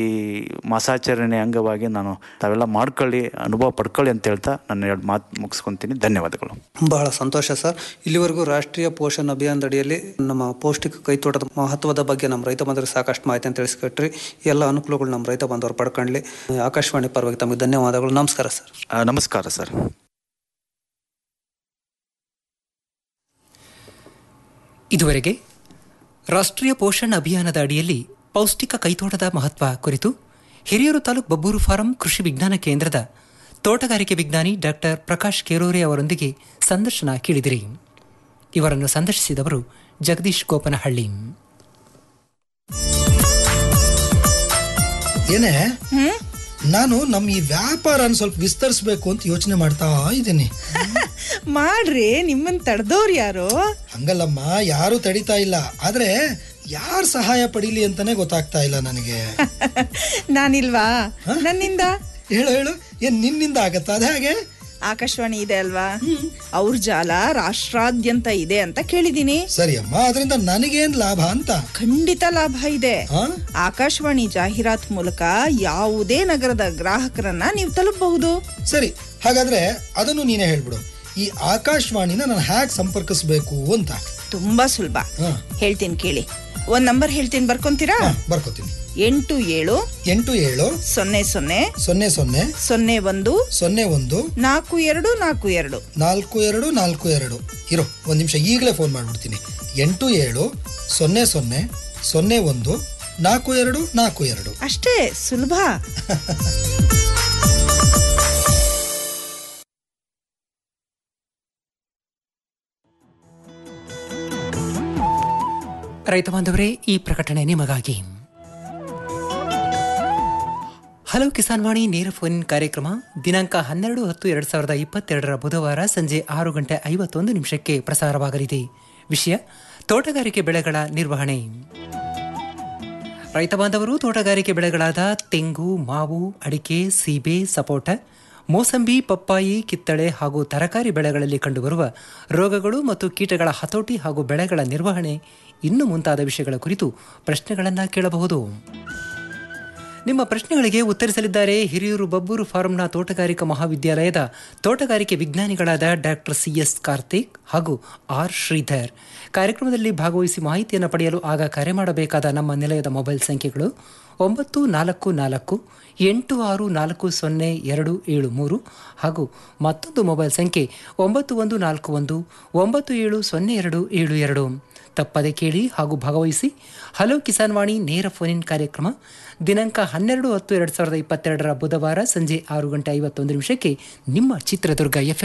ಮಾಸಾಚರಣೆ ಅಂಗವಾಗಿ ನಾನು ತಾವೆಲ್ಲ ಮಾಡ್ಕೊಳ್ಳಿ ಅನುಭವ ಪಡ್ಕೊಳ್ಳಿ ಅಂತ ಹೇಳ್ತಾ ನನ್ನ ಎರಡು ಮಾತು ಮುಗಿಸ್ಕೊತೀನಿ ಧನ್ಯವಾದಗಳು ಬಹಳ ಸಂತೋಷ ಸರ್ ಇಲ್ಲಿವರೆಗೂ ರಾಷ್ಟ್ರೀಯ ಪೋಷಣ್ ಅಭಿಯಾನದ ಅಡಿಯಲ್ಲಿ ನಮ್ಮ ಪೌಷ್ಟಿಕ ಕೈತೋಟದ ಮಹತ್ವದ ಬಗ್ಗೆ ನಮ್ಮ ರೈತ ಬಂಧುಗಳಿಗೆ ಸಾಕಷ್ಟು ಮಾಹಿತಿಯನ್ನು ತಿಳಿಸ್ಕೊಟ್ರಿ ಈ ಎಲ್ಲ ಅನುಕೂಲಗಳು ನಮ್ಮ ರೈತ ಬಂಧವರು ಪಡ್ಕೊಳ್ಳಿ ಆಕಾಶವಾಣಿ ಪರವಾಗಿ ತಮಗೆ ಧನ್ಯವಾದಗಳು ನಮಸ್ಕಾರ ಸರ್ ಆ, ನಮಸ್ಕಾರ ಸರ್ ಇದುವರೆಗೆ ರಾಷ್ಟ್ರೀಯ ಪೋಷಣ್ ಅಭಿಯಾನದ ಅಡಿಯಲ್ಲಿ ಪೌಷ್ಟಿಕ ಕೈತೋಟದ ಮಹತ್ವ ಕುರಿತು ಹಿರಿಯೂರು ತಾಲೂಕು ಬಬ್ಬೂರು ಫಾರಂ ಕೃಷಿ ವಿಜ್ಞಾನ ಕೇಂದ್ರದ ತೋಟಗಾರಿಕೆ ವಿಜ್ಞಾನಿ ಡಾಕ್ಟರ್ ಪ್ರಕಾಶ್ ಕೇರೂರೆ ಅವರೊಂದಿಗೆ ಸಂದರ್ಶನ ಕೇಳಿದಿರಿ ಇವರನ್ನು ಸಂದರ್ಶಿಸಿದವರು ಜಗದೀಶ್ ಗೋಪನಹಳ್ಳಿ ಏನೇ ನಾನು ನಮ್ಮ ಈ ವ್ಯಾಪಾರನ ಸ್ವಲ್ಪ ವಿಸ್ತರಿಸ್ಬೇಕು ಅಂತ ಯೋಚನೆ ಮಾಡ್ತಾ ಇದ್ದೀನಿ ಮಾಡ್ರಿ ನಿಮ್ಮನ್ ತಡೆದವ್ರು ಯಾರು ಹಂಗಲ್ಲಮ್ಮ ಯಾರು ತಡಿತಾ ಇಲ್ಲ ಆದ್ರೆ ಯಾರ್ ಸಹಾಯ ಪಡೀಲಿ ಅಂತಾನೆ ಗೊತ್ತಾಗ್ತಾ ಇಲ್ಲ ನನಗೆ ನಾನಿಲ್ವಾ ನನ್ನಿಂದ ಹೇಳು ಹೇಳು ಏನ್ ನಿನ್ನಿಂದ ಆಗತ್ತಾ ಅದೇ ಹಾಗೆ ಆಕಾಶವಾಣಿ ಇದೆ ಅಲ್ವಾ ಅವ್ರ ಜಾಲ ರಾಷ್ಟ್ರಾದ್ಯಂತ ಇದೆ ಅಂತ ಕೇಳಿದೀನಿ ಸರಿ ಅಮ್ಮ ಅದರಿಂದ ನನಗೇನ್ ಲಾಭ ಅಂತ ಖಂಡಿತ ಲಾಭ ಇದೆ ಆಕಾಶವಾಣಿ ಜಾಹೀರಾತ್ ಮೂಲಕ ಯಾವುದೇ ನಗರದ ಗ್ರಾಹಕರನ್ನ ನೀವು ತಲುಪಬಹುದು ಸರಿ ಹಾಗಾದ್ರೆ ಅದನ್ನು ನೀನೇ ಹೇಳ್ಬಿಡು ಈ ಆಕಾಶವಾಣಿನ ನಾನು ಹ್ಯಾಕ್ ಸಂಪರ್ಕಿಸ್ಬೇಕು ಅಂತ ತುಂಬಾ ಸುಲಭ ಹೇಳ್ತೀನಿ ಕೇಳಿ ಒಂದ್ ನಂಬರ್ ಹೇಳ್ತೀನಿ ಬರ್ಕೊಂತೀರಾ ಬರ್ಕೋತೀನಿ ಎಂಟು ಏಳು ಎಂಟು ಏಳು ಸೊನ್ನೆ ಸೊನ್ನೆ ಸೊನ್ನೆ ಸೊನ್ನೆ ಸೊನ್ನೆ ಒಂದು ಸೊನ್ನೆ ಒಂದು ನಾಲ್ಕು ಎರಡು ನಾಲ್ಕು ಎರಡು ನಾಲ್ಕು ಎರಡು ನಾಲ್ಕು ಎರಡು ಇರೋ ಒಂದು ನಿಮಿಷ ಈಗಲೇ ಫೋನ್ ಮಾಡ್ಬಿಡ್ತೀನಿ ಎಂಟು ಏಳು ಸೊನ್ನೆ ಸೊನ್ನೆ ಸೊನ್ನೆ ಒಂದು ನಾಲ್ಕು ಎರಡು ನಾಲ್ಕು ಎರಡು ಅಷ್ಟೇ ಸುಲಭ ರೈತ ಬಾಂಧವರೇ ಈ ಪ್ರಕಟಣೆ ನಿಮಗಾಗಿ ಹಲೋ ಕಿಸಾನ್ ವಾಣಿ ನೇರ ಫೋನ್ ಕಾರ್ಯಕ್ರಮ ದಿನಾಂಕ ಹನ್ನೆರಡು ಹತ್ತು ಎರಡು ಸಾವಿರದ ಇಪ್ಪತ್ತೆರಡರ ಬುಧವಾರ ಸಂಜೆ ಆರು ಗಂಟೆ ಐವತ್ತೊಂದು ನಿಮಿಷಕ್ಕೆ ಪ್ರಸಾರವಾಗಲಿದೆ ವಿಷಯ ತೋಟಗಾರಿಕೆ ಬೆಳೆಗಳ ನಿರ್ವಹಣೆ ರೈತ ಬಾಂಧವರು ತೋಟಗಾರಿಕೆ ಬೆಳೆಗಳಾದ ತೆಂಗು ಮಾವು ಅಡಿಕೆ ಸೀಬೆ ಸಪೋಟ ಮೋಸಂಬಿ ಪಪ್ಪಾಯಿ ಕಿತ್ತಳೆ ಹಾಗೂ ತರಕಾರಿ ಬೆಳೆಗಳಲ್ಲಿ ಕಂಡುಬರುವ ರೋಗಗಳು ಮತ್ತು ಕೀಟಗಳ ಹತೋಟಿ ಹಾಗೂ ಬೆಳೆಗಳ ನಿರ್ವಹಣೆ ಇನ್ನು ಮುಂತಾದ ವಿಷಯಗಳ ಕುರಿತು ಪ್ರಶ್ನೆಗಳನ್ನು ಕೇಳಬಹುದು ನಿಮ್ಮ ಪ್ರಶ್ನೆಗಳಿಗೆ ಉತ್ತರಿಸಲಿದ್ದಾರೆ ಹಿರಿಯೂರು ಬಬ್ಬೂರು ಫಾರಂನ ತೋಟಗಾರಿಕಾ ಮಹಾವಿದ್ಯಾಲಯದ ತೋಟಗಾರಿಕೆ ವಿಜ್ಞಾನಿಗಳಾದ ಡಾಕ್ಟರ್ ಸಿ ಎಸ್ ಕಾರ್ತಿಕ್ ಹಾಗೂ ಆರ್ ಶ್ರೀಧರ್ ಕಾರ್ಯಕ್ರಮದಲ್ಲಿ ಭಾಗವಹಿಸಿ ಮಾಹಿತಿಯನ್ನು ಪಡೆಯಲು ಆಗ ಕರೆ ಮಾಡಬೇಕಾದ ನಮ್ಮ ನಿಲಯದ ಮೊಬೈಲ್ ಸಂಖ್ಯೆಗಳು ಒಂಬತ್ತು ನಾಲ್ಕು ನಾಲ್ಕು ಎಂಟು ಆರು ನಾಲ್ಕು ಸೊನ್ನೆ ಎರಡು ಏಳು ಮೂರು ಹಾಗೂ ಮತ್ತೊಂದು ಮೊಬೈಲ್ ಸಂಖ್ಯೆ ಒಂಬತ್ತು ಒಂದು ನಾಲ್ಕು ಒಂದು ಒಂಬತ್ತು ಏಳು ಸೊನ್ನೆ ಎರಡು ಏಳು ಎರಡು ತಪ್ಪದೆ ಕೇಳಿ ಹಾಗೂ ಭಾಗವಹಿಸಿ ಹಲೋ ಕಿಸಾನ್ ವಾಣಿ ನೇರ ಫೋನ್ ಇನ್ ಕಾರ್ಯಕ್ರಮ ದಿನಾಂಕ ಹನ್ನೆರಡು ಹತ್ತು ಎರಡು ಸಾವಿರದ ಇಪ್ಪತ್ತೆರಡರ ಬುಧವಾರ ಸಂಜೆ ಆರು ಗಂಟೆ ಐವತ್ತೊಂದು ನಿಮಿಷಕ್ಕೆ ನಿಮ್ಮ ಚಿತ್ರದುರ್ಗ ಎಫ್